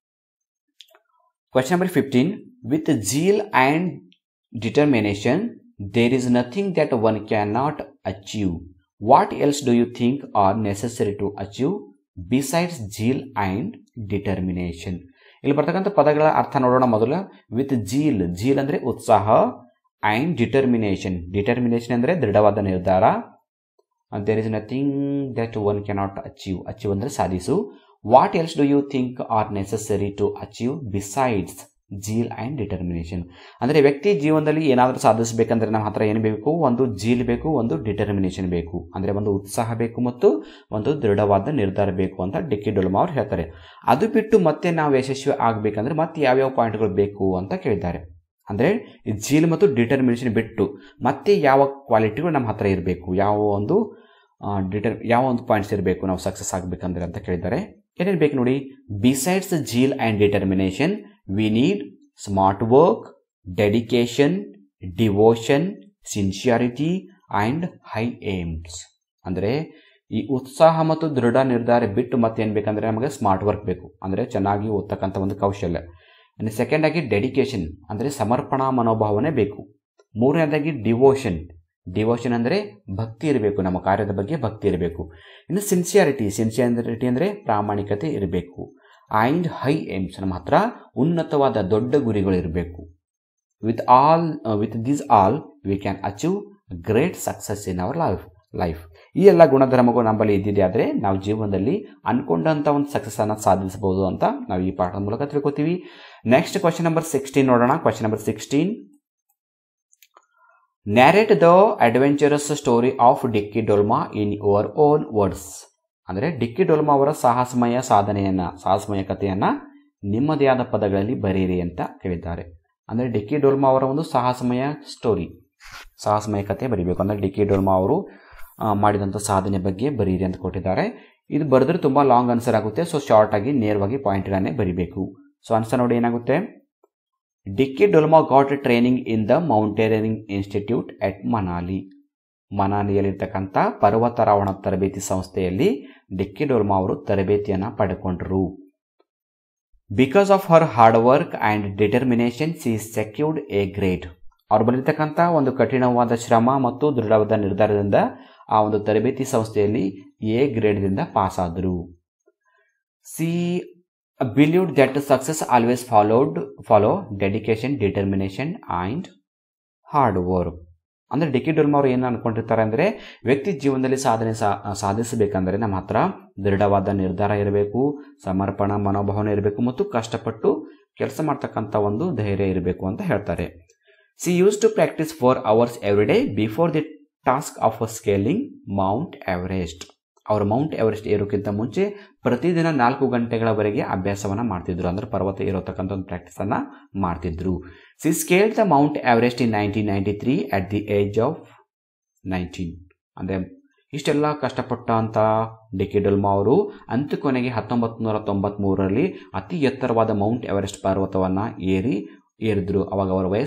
question number fifteen with zeal and determination there is nothing that one can not achieve what else do you think are necessary to achieve besides zeal and determination ಇಲ್ಲಿ ಬರ್ತಕ್ಕಂಥ ಪದಗಳ ಅರ್ಥ ನೋಡೋಣ ಮೊದಲು with zeal zeal ಅಂದರೆ ಉತ್ಸಾಹ and determination determination ಅಂದರೆ ದೃಢವಾದ ನಿರ್ಧಾರ there is nothing that one cannot achieve achieve ಅಂದರೆ ಸಾಧಿಸು what else do you think are necessary to achieve besides zeal and determination ಅಂದರೆ ವ್ಯಕ್ತಿ ಜೀವನದಲ್ಲಿ ಏನಾದರೂ ಸಾಧಿಸಬೇಕಂದ್ರೆ ನಮ್ಮ ಹತ್ರ ಏನು ಬೇಕು ಒಂದು ಜೀಲ್ ಬೇಕು ಒಂದು ಡಿಟರ್ಮಿನೇಷನ್ ಬೇಕು ಅಂದರೆ ಒಂದು ಉತ್ಸಾಹ ಬೇಕು ಮತ್ತು ಒಂದು ದೃಢವಾದ ನಿರ್ಧಾರ ಬೇಕು ಅಂತ ಡಿಕ್ಕಿ ಡೊಲ್ಮಾ ಅವ್ರು ಹೇಳ್ತಾರೆ ಅದು ಬಿಟ್ಟು ಮತ್ತೆ ನಾವು ಯಶಸ್ವಿ ಆಗಬೇಕಂದ್ರೆ ಮತ್ತೆ ಯಾವ್ಯಾವ ಪಾಯಿಂಟ್ಗಳು ಬೇಕು ಅಂತ ಕೇಳಿದ್ದಾರೆ ಅಂದರೆ ಜೀಲ್ ಮತ್ತು ಡಿಟರ್ಮಿನೇಷನ್ ಬಿಟ್ಟು ಮತ್ತೆ ಯಾವ ಕ್ವಾಲಿಟಿಗಳು ನಮ್ಮ ಹತ್ರ ಇರಬೇಕು ಯಾವ ಒಂದು ಡಿಟರ್ ಯಾವ ಒಂದು ಪಾಯಿಂಟ್ಸ್ ಇರಬೇಕು ನಾವು ಸಕ್ಸಸ್ ಆಗಬೇಕಂದ್ರೆ ಅಂತ ಕೇಳಿದ್ದಾರೆ ಏನೇನು ಬೇಕು ನೋಡಿ besides zeal and determination we need smart work dedication devotion sincerity and high aims ಅಂದರೆ ಈ ಉತ್ಸಾಹ ಮತ್ತು ದೃಢ ನಿರ್ಧಾರ ಬಿಟ್ಟು ಮತ್ತೆ ಏನು ಬೇಕಂದರೆ ನಮಗೆ ಸ್ಮಾರ್ಟ್ ವರ್ಕ್ ಬೇಕು ಅಂದರೆ ಚೆನ್ನಾಗಿ ಓದ್ತಕ್ಕಂಥ ಒಂದು ಕೌಶಲ್ಯ ಇನ್ನು ಸೆಕೆಂಡ್ ಆಗಿ ಡೆಡಿಕೇಶನ್ ಅಂದರೆ ಸಮರ್ಪಣಾ ಮನೋಭಾವನೆ ಬೇಕು ಮೂರನೇದಾಗಿ ಡಿವೋಷನ್ ಡಿವೋಷನ್ ಅಂದರೆ ಭಕ್ತಿ ಇರಬೇಕು ನಮ್ಮ ಕಾರ್ಯದ ಬಗ್ಗೆ ಭಕ್ತಿ ಇರಬೇಕು ಇನ್ನು ಸಿನ್ಸಿಯಾರಿಟಿ ಸಿನ್ಸಿಯಾರಿಟಿ ಅಂದರೆ ಪ್ರಾಮಾಣಿಕತೆ ಇರಬೇಕು ಆ್ಯಂಡ್ ಹೈ ಏಮ್ಸ್ ನಮ್ಮ ಹತ್ರ ಉನ್ನತವಾದ ದೊಡ್ಡ ಗುರಿಗಳು ಇರಬೇಕು with all with this all we can achieve great success in our life life ಈ ಎಲ್ಲ ಗುಣಧರ್ಮಗಳು ನಮ್ಮಲ್ಲಿ ಇದ್ದಿದೆ ಆದರೆ ನಾವು ಜೀವನದಲ್ಲಿ ಅನ್ಕೊಂಡಂಥ ಒಂದು ಸಕ್ಸಸ್ಸನ್ನು ಸಾಧಿಸಬಹುದು ಅಂತ ನಾವು ಈ ಪಾಠದ ಮೂಲಕ ತಿಳ್ಕೊತೀವಿ ನೆಕ್ಸ್ಟ್ ಕ್ವಶನ್ ನಂಬರ್ ಸಿಕ್ಸ್ಟೀನ್ ನೋಡೋಣ question number sixteen narrate the adventurous story of Dicky Dolma in your own words ಅಂದರೆ ಡಿಕ್ಕಿ ಡೊಲ್ಮಾ ಅವರ ಸಾಹಸಮಯ ಸಾಧನೆಯನ್ನು ಸಾಹಸಮಯ ಕಥೆಯನ್ನು ನಿಮ್ಮದೇ ಆದ ಪದಗಳಲ್ಲಿ ಬರೀರಿ ಅಂತ ಕೇಳಿದ್ದಾರೆ ಅಂದರೆ ಡಿಕ್ಕಿ ಡೋಲ್ಮಾ ಅವರ ಒಂದು ಸಾಹಸಮಯ ಸ್ಟೋರಿ ಸಾಹಸಮಯ ಕಥೆ ಬರೀಬೇಕು ಅಂದರೆ ಡಿಕ್ಕಿ ಡೋಲ್ಮಾ ಅವರು ಮಾಡಿದಂಥ ಸಾಧನೆ ಬಗ್ಗೆ ಬರೀರಿ ಅಂತ ಕೊಟ್ಟಿದ್ದಾರೆ ಇದು ಬರೆದ್ರೆ ತುಂಬ ಲಾಂಗ್ ಆನ್ಸರ್ ಆಗುತ್ತೆ ಸೊ ಶಾರ್ಟ್ ಆಗಿ ನೇರವಾಗಿ ಪಾಯಿಂಟ್ಗಳನ್ನೇ ಬರಿಬೇಕು ಸೊ ಆನ್ಸರ್ ನೋಡಿ ಏನಾಗುತ್ತೆ Dicky Dolma got training in the mountaineering institute at Manali ಮನಾಲಿಯಲ್ಲಿರ್ತಕ್ಕಂಥ ಪರ್ವತಾರೋಹಣ ತರಬೇತಿ ಸಂಸ್ಥೆಯಲ್ಲಿ ಡಿಕ್ಕಿ ಡೋಲ್ಮಾ ಅವರು ತರಬೇತಿಯನ್ನು ಪಡೆಕೊಂಡರು because of her hard work and determination she secured A grade ಅವ್ರು ಬಂದಿರತಕ್ಕಂಥ ಒಂದು ಕಠಿಣವಾದ ಶ್ರಮ ಮತ್ತು ದೃಢವಾದ ನಿರ್ಧಾರದಿಂದ ಆ ಒಂದು ತರಬೇತಿ ಸಂಸ್ಥೆಯಲ್ಲಿ ಎ ಗ್ರೇಡ್ದಿಂದ ಪಾಸ್ ಆದರು she believed that success always followed follow dedication determination and hard work ಅಂದರೆ ಡಿ ಕೆ ಡೋಲ್ಮಾ ಅವರು ಏನು ಅನ್ಕೊಂಡಿರ್ತಾರೆ ಅಂದರೆ ವ್ಯಕ್ತಿ ಜೀವನದಲ್ಲಿ ಸಾಧನೆ ಸಾಧಿಸಬೇಕಂದ್ರೆ ನಮ್ಮ ಹತ್ರ ದೃಢವಾದ ನಿರ್ಧಾರ ಇರಬೇಕು ಸಮರ್ಪಣಾ ಮನೋಭಾವನೆ ಇರಬೇಕು ಮತ್ತು ಕಷ್ಟಪಟ್ಟು ಕೆಲಸ ಮಾಡ್ತಕ್ಕಂಥ ಒಂದು ಧೈರ್ಯ ಇರಬೇಕು ಅಂತ ಹೇಳ್ತಾರೆ she used to practise four hours every day before the task of scaling Mount Everest ಅವರು ಮೌಂಟ್ ಎವರೆಸ್ಟ್ ಏರೋಕ್ಕಿಂತ ಮುಂಚೆ ಪ್ರತಿದಿನ ನಾಲ್ಕು ಗಂಟೆಗಳವರೆಗೆ ಅಭ್ಯಾಸವನ್ನು ಮಾಡ್ತಿದ್ರು ಅಂದರೆ ಪರ್ವತ ಇರೋತಕ್ಕಂಥ ಒಂದು ಪ್ರಾಕ್ಟೀಸನ್ನು ಮಾಡ್ತಿದ್ರು she scale the Mount Everest in nineteen ninety three at the age of nineteen ಅಂದರೆ ಇಷ್ಟೆಲ್ಲ ಕಷ್ಟಪಟ್ಟಂಥ ಡಿ ಕೆ ಡೊಲ್ಮಾ ಅವರು ಅಂತು ಕೊನೆಗೆ ಹತ್ತೊಂಬತ್ತು ನೂರ ತೊಂಬತ್ತ್ಮೂರರಲ್ಲಿ ಅತಿ ಎತ್ತರವಾದ ಮೌಂಟ್ ಎವರೆಸ್ಟ್ ಪರ್ವತವನ್ನು ಏರಿ ಏರಿದ್ರು ಅವಾಗ ಅವರ ವಯಸ್ಸು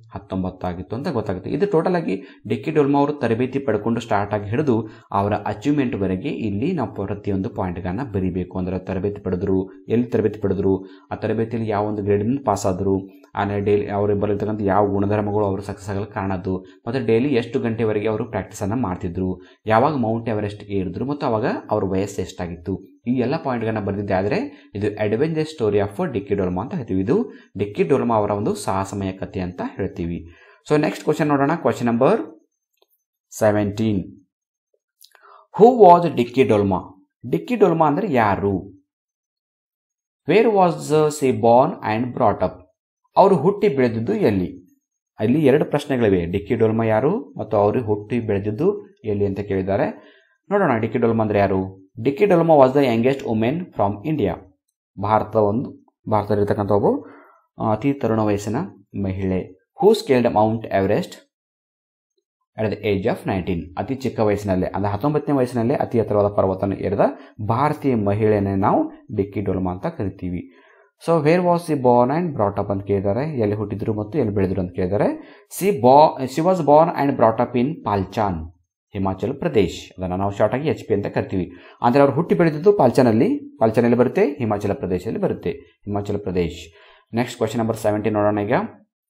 ಹತ್ತೊಂಬತ್ತಾಗಿತ್ತು ಅಂತ ಗೊತ್ತಾಗುತ್ತೆ ಇದು ಟೋಟಲ್ ಆಗಿ ಡಿಕ್ಕಿ ಡೋಲ್ಮಾ ಅವರು ತರಬೇತಿ ಪಡ್ಕೊಂಡು ಸ್ಟಾರ್ಟ್ ಆಗಿ ಹಿಡಿದು ಅವರ ಅಚೀವ್ಮೆಂಟ್ವರೆಗೆ ಇಲ್ಲಿ ನಾವು ಪ್ರತಿಯೊಂದು ಪಾಯಿಂಟ್ಗಳನ್ನ ಬರಿಬೇಕು ಅಂದರೆ ತರಬೇತಿ ಪಡೆದ್ರು ಎಲ್ಲಿ ತರಬೇತಿ ಪಡೆದ್ರು ಆ ತರಬೇತಿಯಲ್ಲಿ ಯಾವ ಒಂದು ಗ್ರೇಡಿಂದ ಪಾಸ್ ಆದರು ಆಮೇಲೆ ಡೈಲಿ ಅವರು ಬರಲಿರ್ತಕ್ಕಂಥ ಯಾವ ಗುಣಧರ್ಮಗಳು ಅವರು ಸಕ್ಸಸ್ ಆಗಲು ಕಾರಣ ಆದ್ದು ಮತ್ತು ಡೈಲಿ ಎಷ್ಟು ಗಂಟೆವರೆಗೆ ಅವರು ಪ್ರಾಕ್ಟೀಸನ್ನು ಮಾಡ್ತಿದ್ರು ಯಾವಾಗ ಮೌಂಟ್ ಎವರೆಸ್ಟ್ ಏರಿದ್ರು ಮತ್ತು ಅವಾಗ ಅವ್ರ ವಯಸ್ಸು ಎಷ್ಟಾಗಿತ್ತು ಈ ಎಲ್ಲ ಪಾಯಿಂಟ್ಗಳನ್ನ ಬರೆದಿದ್ದೆ ಆದರೆ ಇದು adventure story of Dicky Dolma ಅಂತ ಹೇಳ್ತೀವಿ ಇದು ಡಿಕ್ಕಿ ಡೋಲ್ಮಾ ಅವರ ಒಂದು ಸಾಹಸಮಯ ಕಥೆ ಅಂತ ಹೇಳ್ತೀವಿ ಸೊ ನೆಕ್ಸ್ಟ್ ಕ್ವಶನ್ ನೋಡೋಣ question number seventeen who was Dicky Dolma Dicky Dolma ಅಂದರೆ ಯಾರು where was she born and brought up ಅವರು ಹುಟ್ಟಿ ಬೆಳೆದಿದ್ದು ಎಲ್ಲಿ ಅಲ್ಲಿ ಎರಡು ಪ್ರಶ್ನೆಗಳಿವೆ ಡಿಕ್ಕಿ ಡೋಲ್ಮಾ ಯಾರು ಮತ್ತು ಅವರು ಹುಟ್ಟಿ ಬೆಳೆದಿದ್ದು ಎಲ್ಲಿ ಅಂತ ಕೇಳಿದ್ದಾರೆ ನೋಡೋಣ ಡಿಕ್ಕಿ ಡೋಲ್ಮಾ ಅಂದರೆ ಯಾರು Dicky Dolma was the youngest women from India Bharat ಒಂದು ಭಾರತದಲ್ಲಿರ್ತಕ್ಕಂಥ ಒಬ್ಬ ಅತಿ ತರುಣ ವಯಸ್ಸಿನ ಮಹಿಳೆ who scaled Mount Everest at the age of nineteen ಅತಿ ಚಿಕ್ಕ ವಯಸ್ಸಿನಲ್ಲೇ ಅಂದರೆ ಹತ್ತೊಂಬತ್ತನೇ ವಯಸ್ಸಿನಲ್ಲೇ ಅತಿ ಎತ್ತರವಾದ ಪರ್ವತನ ಏರಿದ ಭಾರತೀಯ ಮಹಿಳೆಯನ್ನೇ ನಾವು ಡಿಕ್ಕಿ ಡೋಲ್ಮಾ ಅಂತ ಕರಿತೀವಿ so where was she born and brought up ಅಂತ ಕೇಳಿದ್ದಾರೆ ಎಲ್ಲಿ ಹುಟ್ಟಿದ್ರು ಮತ್ತು ಎಲ್ಲಿ ಬೆಳೆದ್ರು ಅಂತ ಕೇಳಿದ್ದಾರೆ ಸಿ ಬಾ she was born and brought up in Palchan Himachal Pradesh ಅದನ್ನು ನಾವು ಶಾರ್ಟ್ ಆಗಿ ಎಚ್ ಪಿ ಅಂತ ಕರಿತೀವಿ ಅಂದರೆ ಅವರು ಹುಟ್ಟಿ ಬೆಳೆದಿದ್ದು ಪಾಲ್ಚಾನಲ್ಲಿ ಪಾಲ್ಚಾನಲ್ಲಿ ಬರುತ್ತೆ ಹಿಮಾಚಲ ಪ್ರದೇಶದಲ್ಲಿ ಬರುತ್ತೆ Himachal Pradesh next question number seventeen ನೋಡೋಣ ಈಗ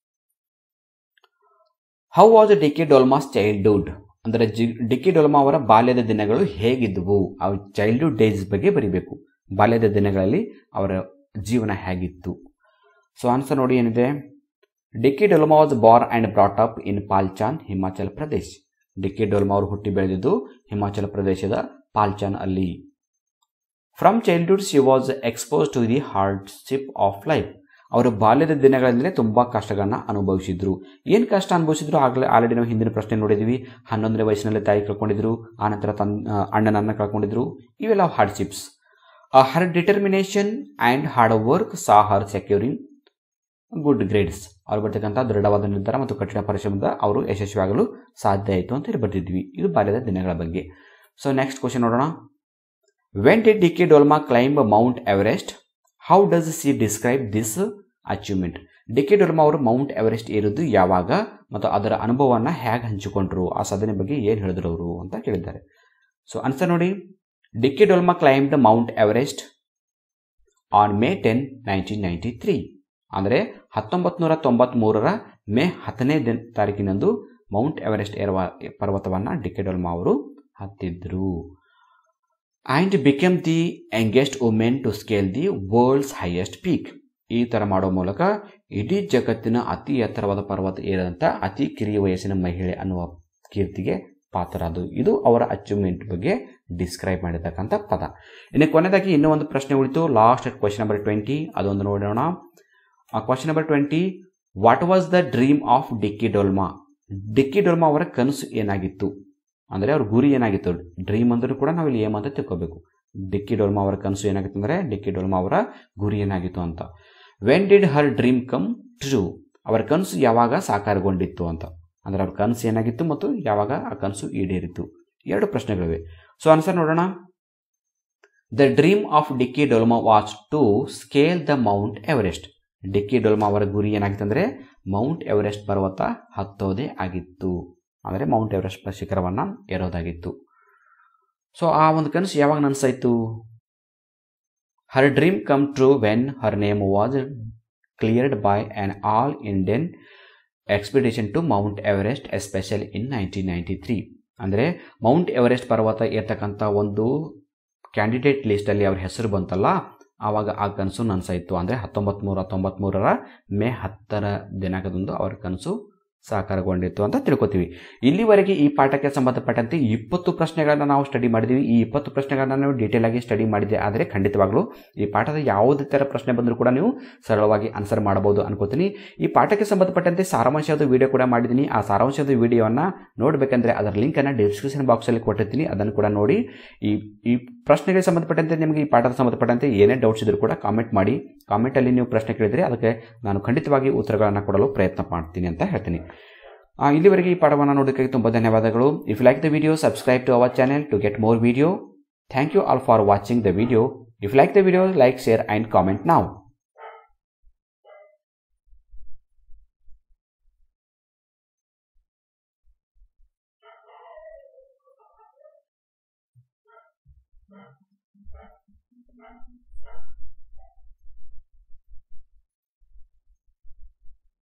ಹೌ ವಾಸ್ ಡಿಕ್ಕಿ ಡೋಲ್ಮಾಸ್ ಚೈಲ್ಡ್ಹುಡ್ ಅಂದರೆ ಜಿ ಡಿಕ್ಕಿ ಡೋಲ್ಮಾ ಅವರ ಬಾಲ್ಯದ ದಿನಗಳು ಹೇಗಿದ್ದವು ಅವ್ರ ಚೈಲ್ಡ್ಹುಡ್ ಡೇಸ್ ಬಗ್ಗೆ ಬರಿಬೇಕು ಬಾಲ್ಯದ ದಿನಗಳಲ್ಲಿ ಅವರ ಜೀವನ ಹೇಗಿತ್ತು ಸೊ ಆನ್ಸರ್ ನೋಡಿ ಏನಿದೆ Dicky Dolma was born and brought up in Palchan Himachal Pradesh Dicky Dolma ಅವರು ಹುಟ್ಟಿ ಬೆಳೆದಿದ್ದು ಹಿಮಾಚಲ ಪ್ರದೇಶದ ಪಾಲ್ಚಾನ್ ಅಲ್ಲಿ from childhood she was expose to the hardship of life ಅವರು ಬಾಲ್ಯದ ದಿನಗಳಲ್ಲೇ ತುಂಬ ಕಷ್ಟಗಳನ್ನ ಅನುಭವಿಸಿದ್ರು ಏನು ಕಷ್ಟ ಅನುಭವಿಸಿದ್ರು ಆಗಲೇ ಆಲ್ರೆಡಿ ನಾವು ಹಿಂದಿನ ಪ್ರಶ್ನೆ ನೋಡಿದ್ವಿ ಹನ್ನೊಂದನೇ ವಯಸ್ಸಿನಲ್ಲಿ ತಾಯಿ ಕಳ್ಕೊಂಡಿದ್ರು ಆನಂತರ ತನ್ ಅಣ್ಣನನ್ನ ಕಳ್ಕೊಂಡಿದ್ರು ಇವೆಲ್ಲ hardships her determination and hard work saw her securing good grades ಅವ್ರು ಬರ್ತಕ್ಕಂಥ ದೃಢವಾದ ನಿರ್ಧಾರ ಮತ್ತು ಕಠಿಣ ಪರಿಶ್ರಮದ ಅವರು ಯಶಸ್ವಿಯಾಗಲು ಸಾಧ್ಯ ಆಯಿತು ಅಂತ ಹೇಳಿ ಬರ್ತಿದ್ವಿ ಇದು ಬಾಲ್ಯದ ದಿನಗಳ ಬಗ್ಗೆ ಸೊ ನೆಕ್ಸ್ಟ್ ಕ್ವಶನ್ ನೋಡೋಣ when did Dicky Dolma climb Mount Everest how does she describe this achievement Dicky Dolma ಅವರು ಮೌಂಟ್ ಎವರೆಸ್ಟ್ ಏರಿದ್ದು ಯಾವಾಗ ಮತ್ತು ಅದರ ಅನುಭವವನ್ನು ಹೇಗೆ ಹಂಚಿಕೊಂಡ್ರು ಆ ಸಾಧನೆ ಬಗ್ಗೆ ಏನು ಹೇಳಿದ್ರು ಅವರು ಅಂತ ಕೇಳಿದ್ದಾರೆ ಸೊ ಆನ್ಸರ್ ನೋಡಿ Dicky Dolma climb the Mount Everest on May ten nineteen ninety three ಅಂದರೆ ಹತ್ತೊಂಬತ್ತು ನೂರ ತೊಂಬತ್ತ್ಮೂರರ ಮೇ ಹತ್ತನೇ ದಿನ ತಾರೀಕಿನಂದು ಮೌಂಟ್ ಎವರೆಸ್ಟ್ ಏರುವ ಪರ್ವತವನ್ನು ಡಿಕ್ಕಿ ಡೋಲ್ಮಾ ಅವರು ಹತ್ತಿದ್ರು and become the youngest women to scale the world's highest peak ಈ ಥರ ಮಾಡೋ ಮೂಲಕ ಇಡೀ ಜಗತ್ತಿನ ಅತಿ ಎತ್ತರವಾದ ಪರ್ವತ ಏರಿದಂಥ ಅತಿ ಕಿರಿಯ ವಯಸ್ಸಿನ ಮಹಿಳೆ ಅನ್ನುವ ಕೀರ್ತಿಗೆ ಪಾತ್ರರಾದು ಇದು ಅವರ ಅಚೀವ್ಮೆಂಟ್ ಬಗ್ಗೆ ಡಿಸ್ಕ್ರೈಬ್ ಮಾಡಿರ್ತಕ್ಕಂಥ ಪದ ಇನ್ನು ಕೊನೆಯದಾಗಿ ಇನ್ನೂ ಒಂದು ಪ್ರಶ್ನೆ ಉಳಿತು ಲಾಸ್ಟ್ ಕ್ವಶನ್ ನಂಬರ್ ಟ್ವೆಂಟಿ ಅದೊಂದು ನೋಡೋಣ question number twenty what was the dream of Dicky Dolma Dicky Dolma ಅವರ ಕನಸು ಏನಾಗಿತ್ತು ಅಂದರೆ ಅವ್ರ ಗುರಿ ಏನಾಗಿತ್ತು ಡ್ರೀಮ್ ಅಂದರೂ ಕೂಡ ನಾವು ಇಲ್ಲಿ ಏಮ್ ಅಂತ ತಿಳ್ಕೋಬೇಕು ಡಿಕ್ಕಿ ಡೋಲ್ಮಾ ಅವರ ಕನಸು ಏನಾಗಿತ್ತು ಅಂದರೆ ಡಿಕ್ಕಿ ಡೋಲ್ಮಾ ಅವರ ಗುರಿ ಏನಾಗಿತ್ತು ಅಂತ when did her dream come true ಅವರ ಕನಸು ಯಾವಾಗ ಸಾಕಾರಗೊಂಡಿತ್ತು ಅಂತ ಅಂದರೆ ಅವ್ರ ಕನಸು ಏನಾಗಿತ್ತು ಮತ್ತು ಯಾವಾಗ ಆ ಕನಸು ಈಡೇರಿತು ಎರಡು ಪ್ರಶ್ನೆಗಳಿವೆ ಸೊ ಆನ್ಸರ್ ನೋಡೋಣ the dream of Dicky Dolma was to scale the Mount Everest Dicky Dolma ಅವರ ಗುರಿ ಏನಾಗಿತ್ತು ಅಂದರೆ ಮೌಂಟ್ ಎವರೆಸ್ಟ್ ಪರ್ವತ ಹತ್ತೋದೇ ಆಗಿತ್ತು ಅಂದರೆ ಮೌಂಟ್ ಎವರೆಸ್ಟ್ ಶಿಖರವನ್ನು ಏರೋದಾಗಿತ್ತು ಸೊ ಆ ಒಂದು ಕನಸು ಯಾವಾಗ ನನಸಾಯಿತು her dream come true when her name was cleared by an all Indian expedition to Mount Everest especial in nineteen ninety three ಅಂದರೆ ಮೌಂಟ್ ಎವರೆಸ್ಟ್ ಪರ್ವತ ಏರ್ತಕ್ಕಂಥ ಒಂದು ಕ್ಯಾಂಡಿಡೇಟ್ ಲಿಸ್ಟಲ್ಲಿ ಅವ್ರ ಹೆಸರು ಬಂತಲ್ಲ ಆವಾಗ ಆ ಕನಸು ನನಸಾಯಿತು ಅಂದರೆ ಹತ್ತೊಂಬತ್ತು ನೂರ ತೊಂಬತ್ತ್ಮೂರರ ಮೇ ಹತ್ತರ ದಿನಾಂಕದಂದು ಅವರ ಕನಸು ಸಾಕಾರಗೊಂಡಿತ್ತು ಅಂತ ತಿಳ್ಕೊತೀವಿ ಇಲ್ಲಿವರೆಗೆ ಈ ಪಾಠಕ್ಕೆ ಸಂಬಂಧಪಟ್ಟಂತೆ ಇಪ್ಪತ್ತು ಪ್ರಶ್ನೆಗಳನ್ನು ನಾವು ಸ್ಟಡಿ ಮಾಡಿದ್ದೀವಿ ಈ ಇಪ್ಪತ್ತು ಪ್ರಶ್ನೆಗಳನ್ನ ನಾವು ಡೀಟೇಲ್ ಆಗಿ ಸ್ಟಡಿ ಮಾಡಿದೆ ಆದರೆ ಖಂಡಿತವಾಗ್ಲೂ ಈ ಪಾಠದ ಯಾವುದೇ ಥರ ಪ್ರಶ್ನೆ ಬಂದರೂ ಕೂಡ ನೀವು ಸರಳವಾಗಿ ಆನ್ಸರ್ ಮಾಡಬಹುದು ಅನ್ಕೋತೀನಿ ಈ ಪಾಠಕ್ಕೆ ಸಂಬಂಧಪಟ್ಟಂತೆ ಸಾರಾಂಶದ ವಿಡಿಯೋ ಕೂಡ ಮಾಡಿದ್ದೀನಿ ಆ ಸಾರಾಂಶದ ವಿಡಿಯೋವನ್ನು ನೋಡಬೇಕಂದ್ರೆ ಅದರ ಲಿಂಕನ್ನು ಡಿಸ್ಕ್ರಿಪ್ಷನ್ ಬಾಕ್ಸಲ್ಲಿ ಕೊಟ್ಟಿರ್ತೀನಿ ಅದನ್ನು ಕೂಡ ನೋಡಿ ಈ ಈ ಪ್ರಶ್ನೆಗೆ ಸಂಬಂಧಪಟ್ಟಂತೆ ನಿಮಗೆ ಈ ಪಾಠದ ಸಂಬಂಧಪಟ್ಟಂತೆ ಏನೇ ಡೌಟ್ಸ್ ಇದ್ದರೂ ಕೂಡ ಕಾಮೆಂಟ್ ಮಾಡಿ ಕಾಮೆಂಟಲ್ಲಿ ನೀವು ಪ್ರಶ್ನೆ ಕೇಳಿದರೆ ಅದಕ್ಕೆ ನಾನು ಖಂಡಿತವಾಗಿ ಉತ್ತರಗಳನ್ನು ಕೊಡಲು ಪ್ರಯತ್ನ ಮಾಡ್ತೀನಿ ಅಂತ ಹೇಳ್ತೀನಿ ಇಲ್ಲಿವರೆಗೆ ಈ ಪಾಠವನ್ನು ನೋಡೋದಕ್ಕಾಗಿ ತುಂಬ ಧನ್ಯವಾದಗಳು if like the video subscribe to our channel to get more video thank you all for watching the video if like the video like share and comment ನಾವು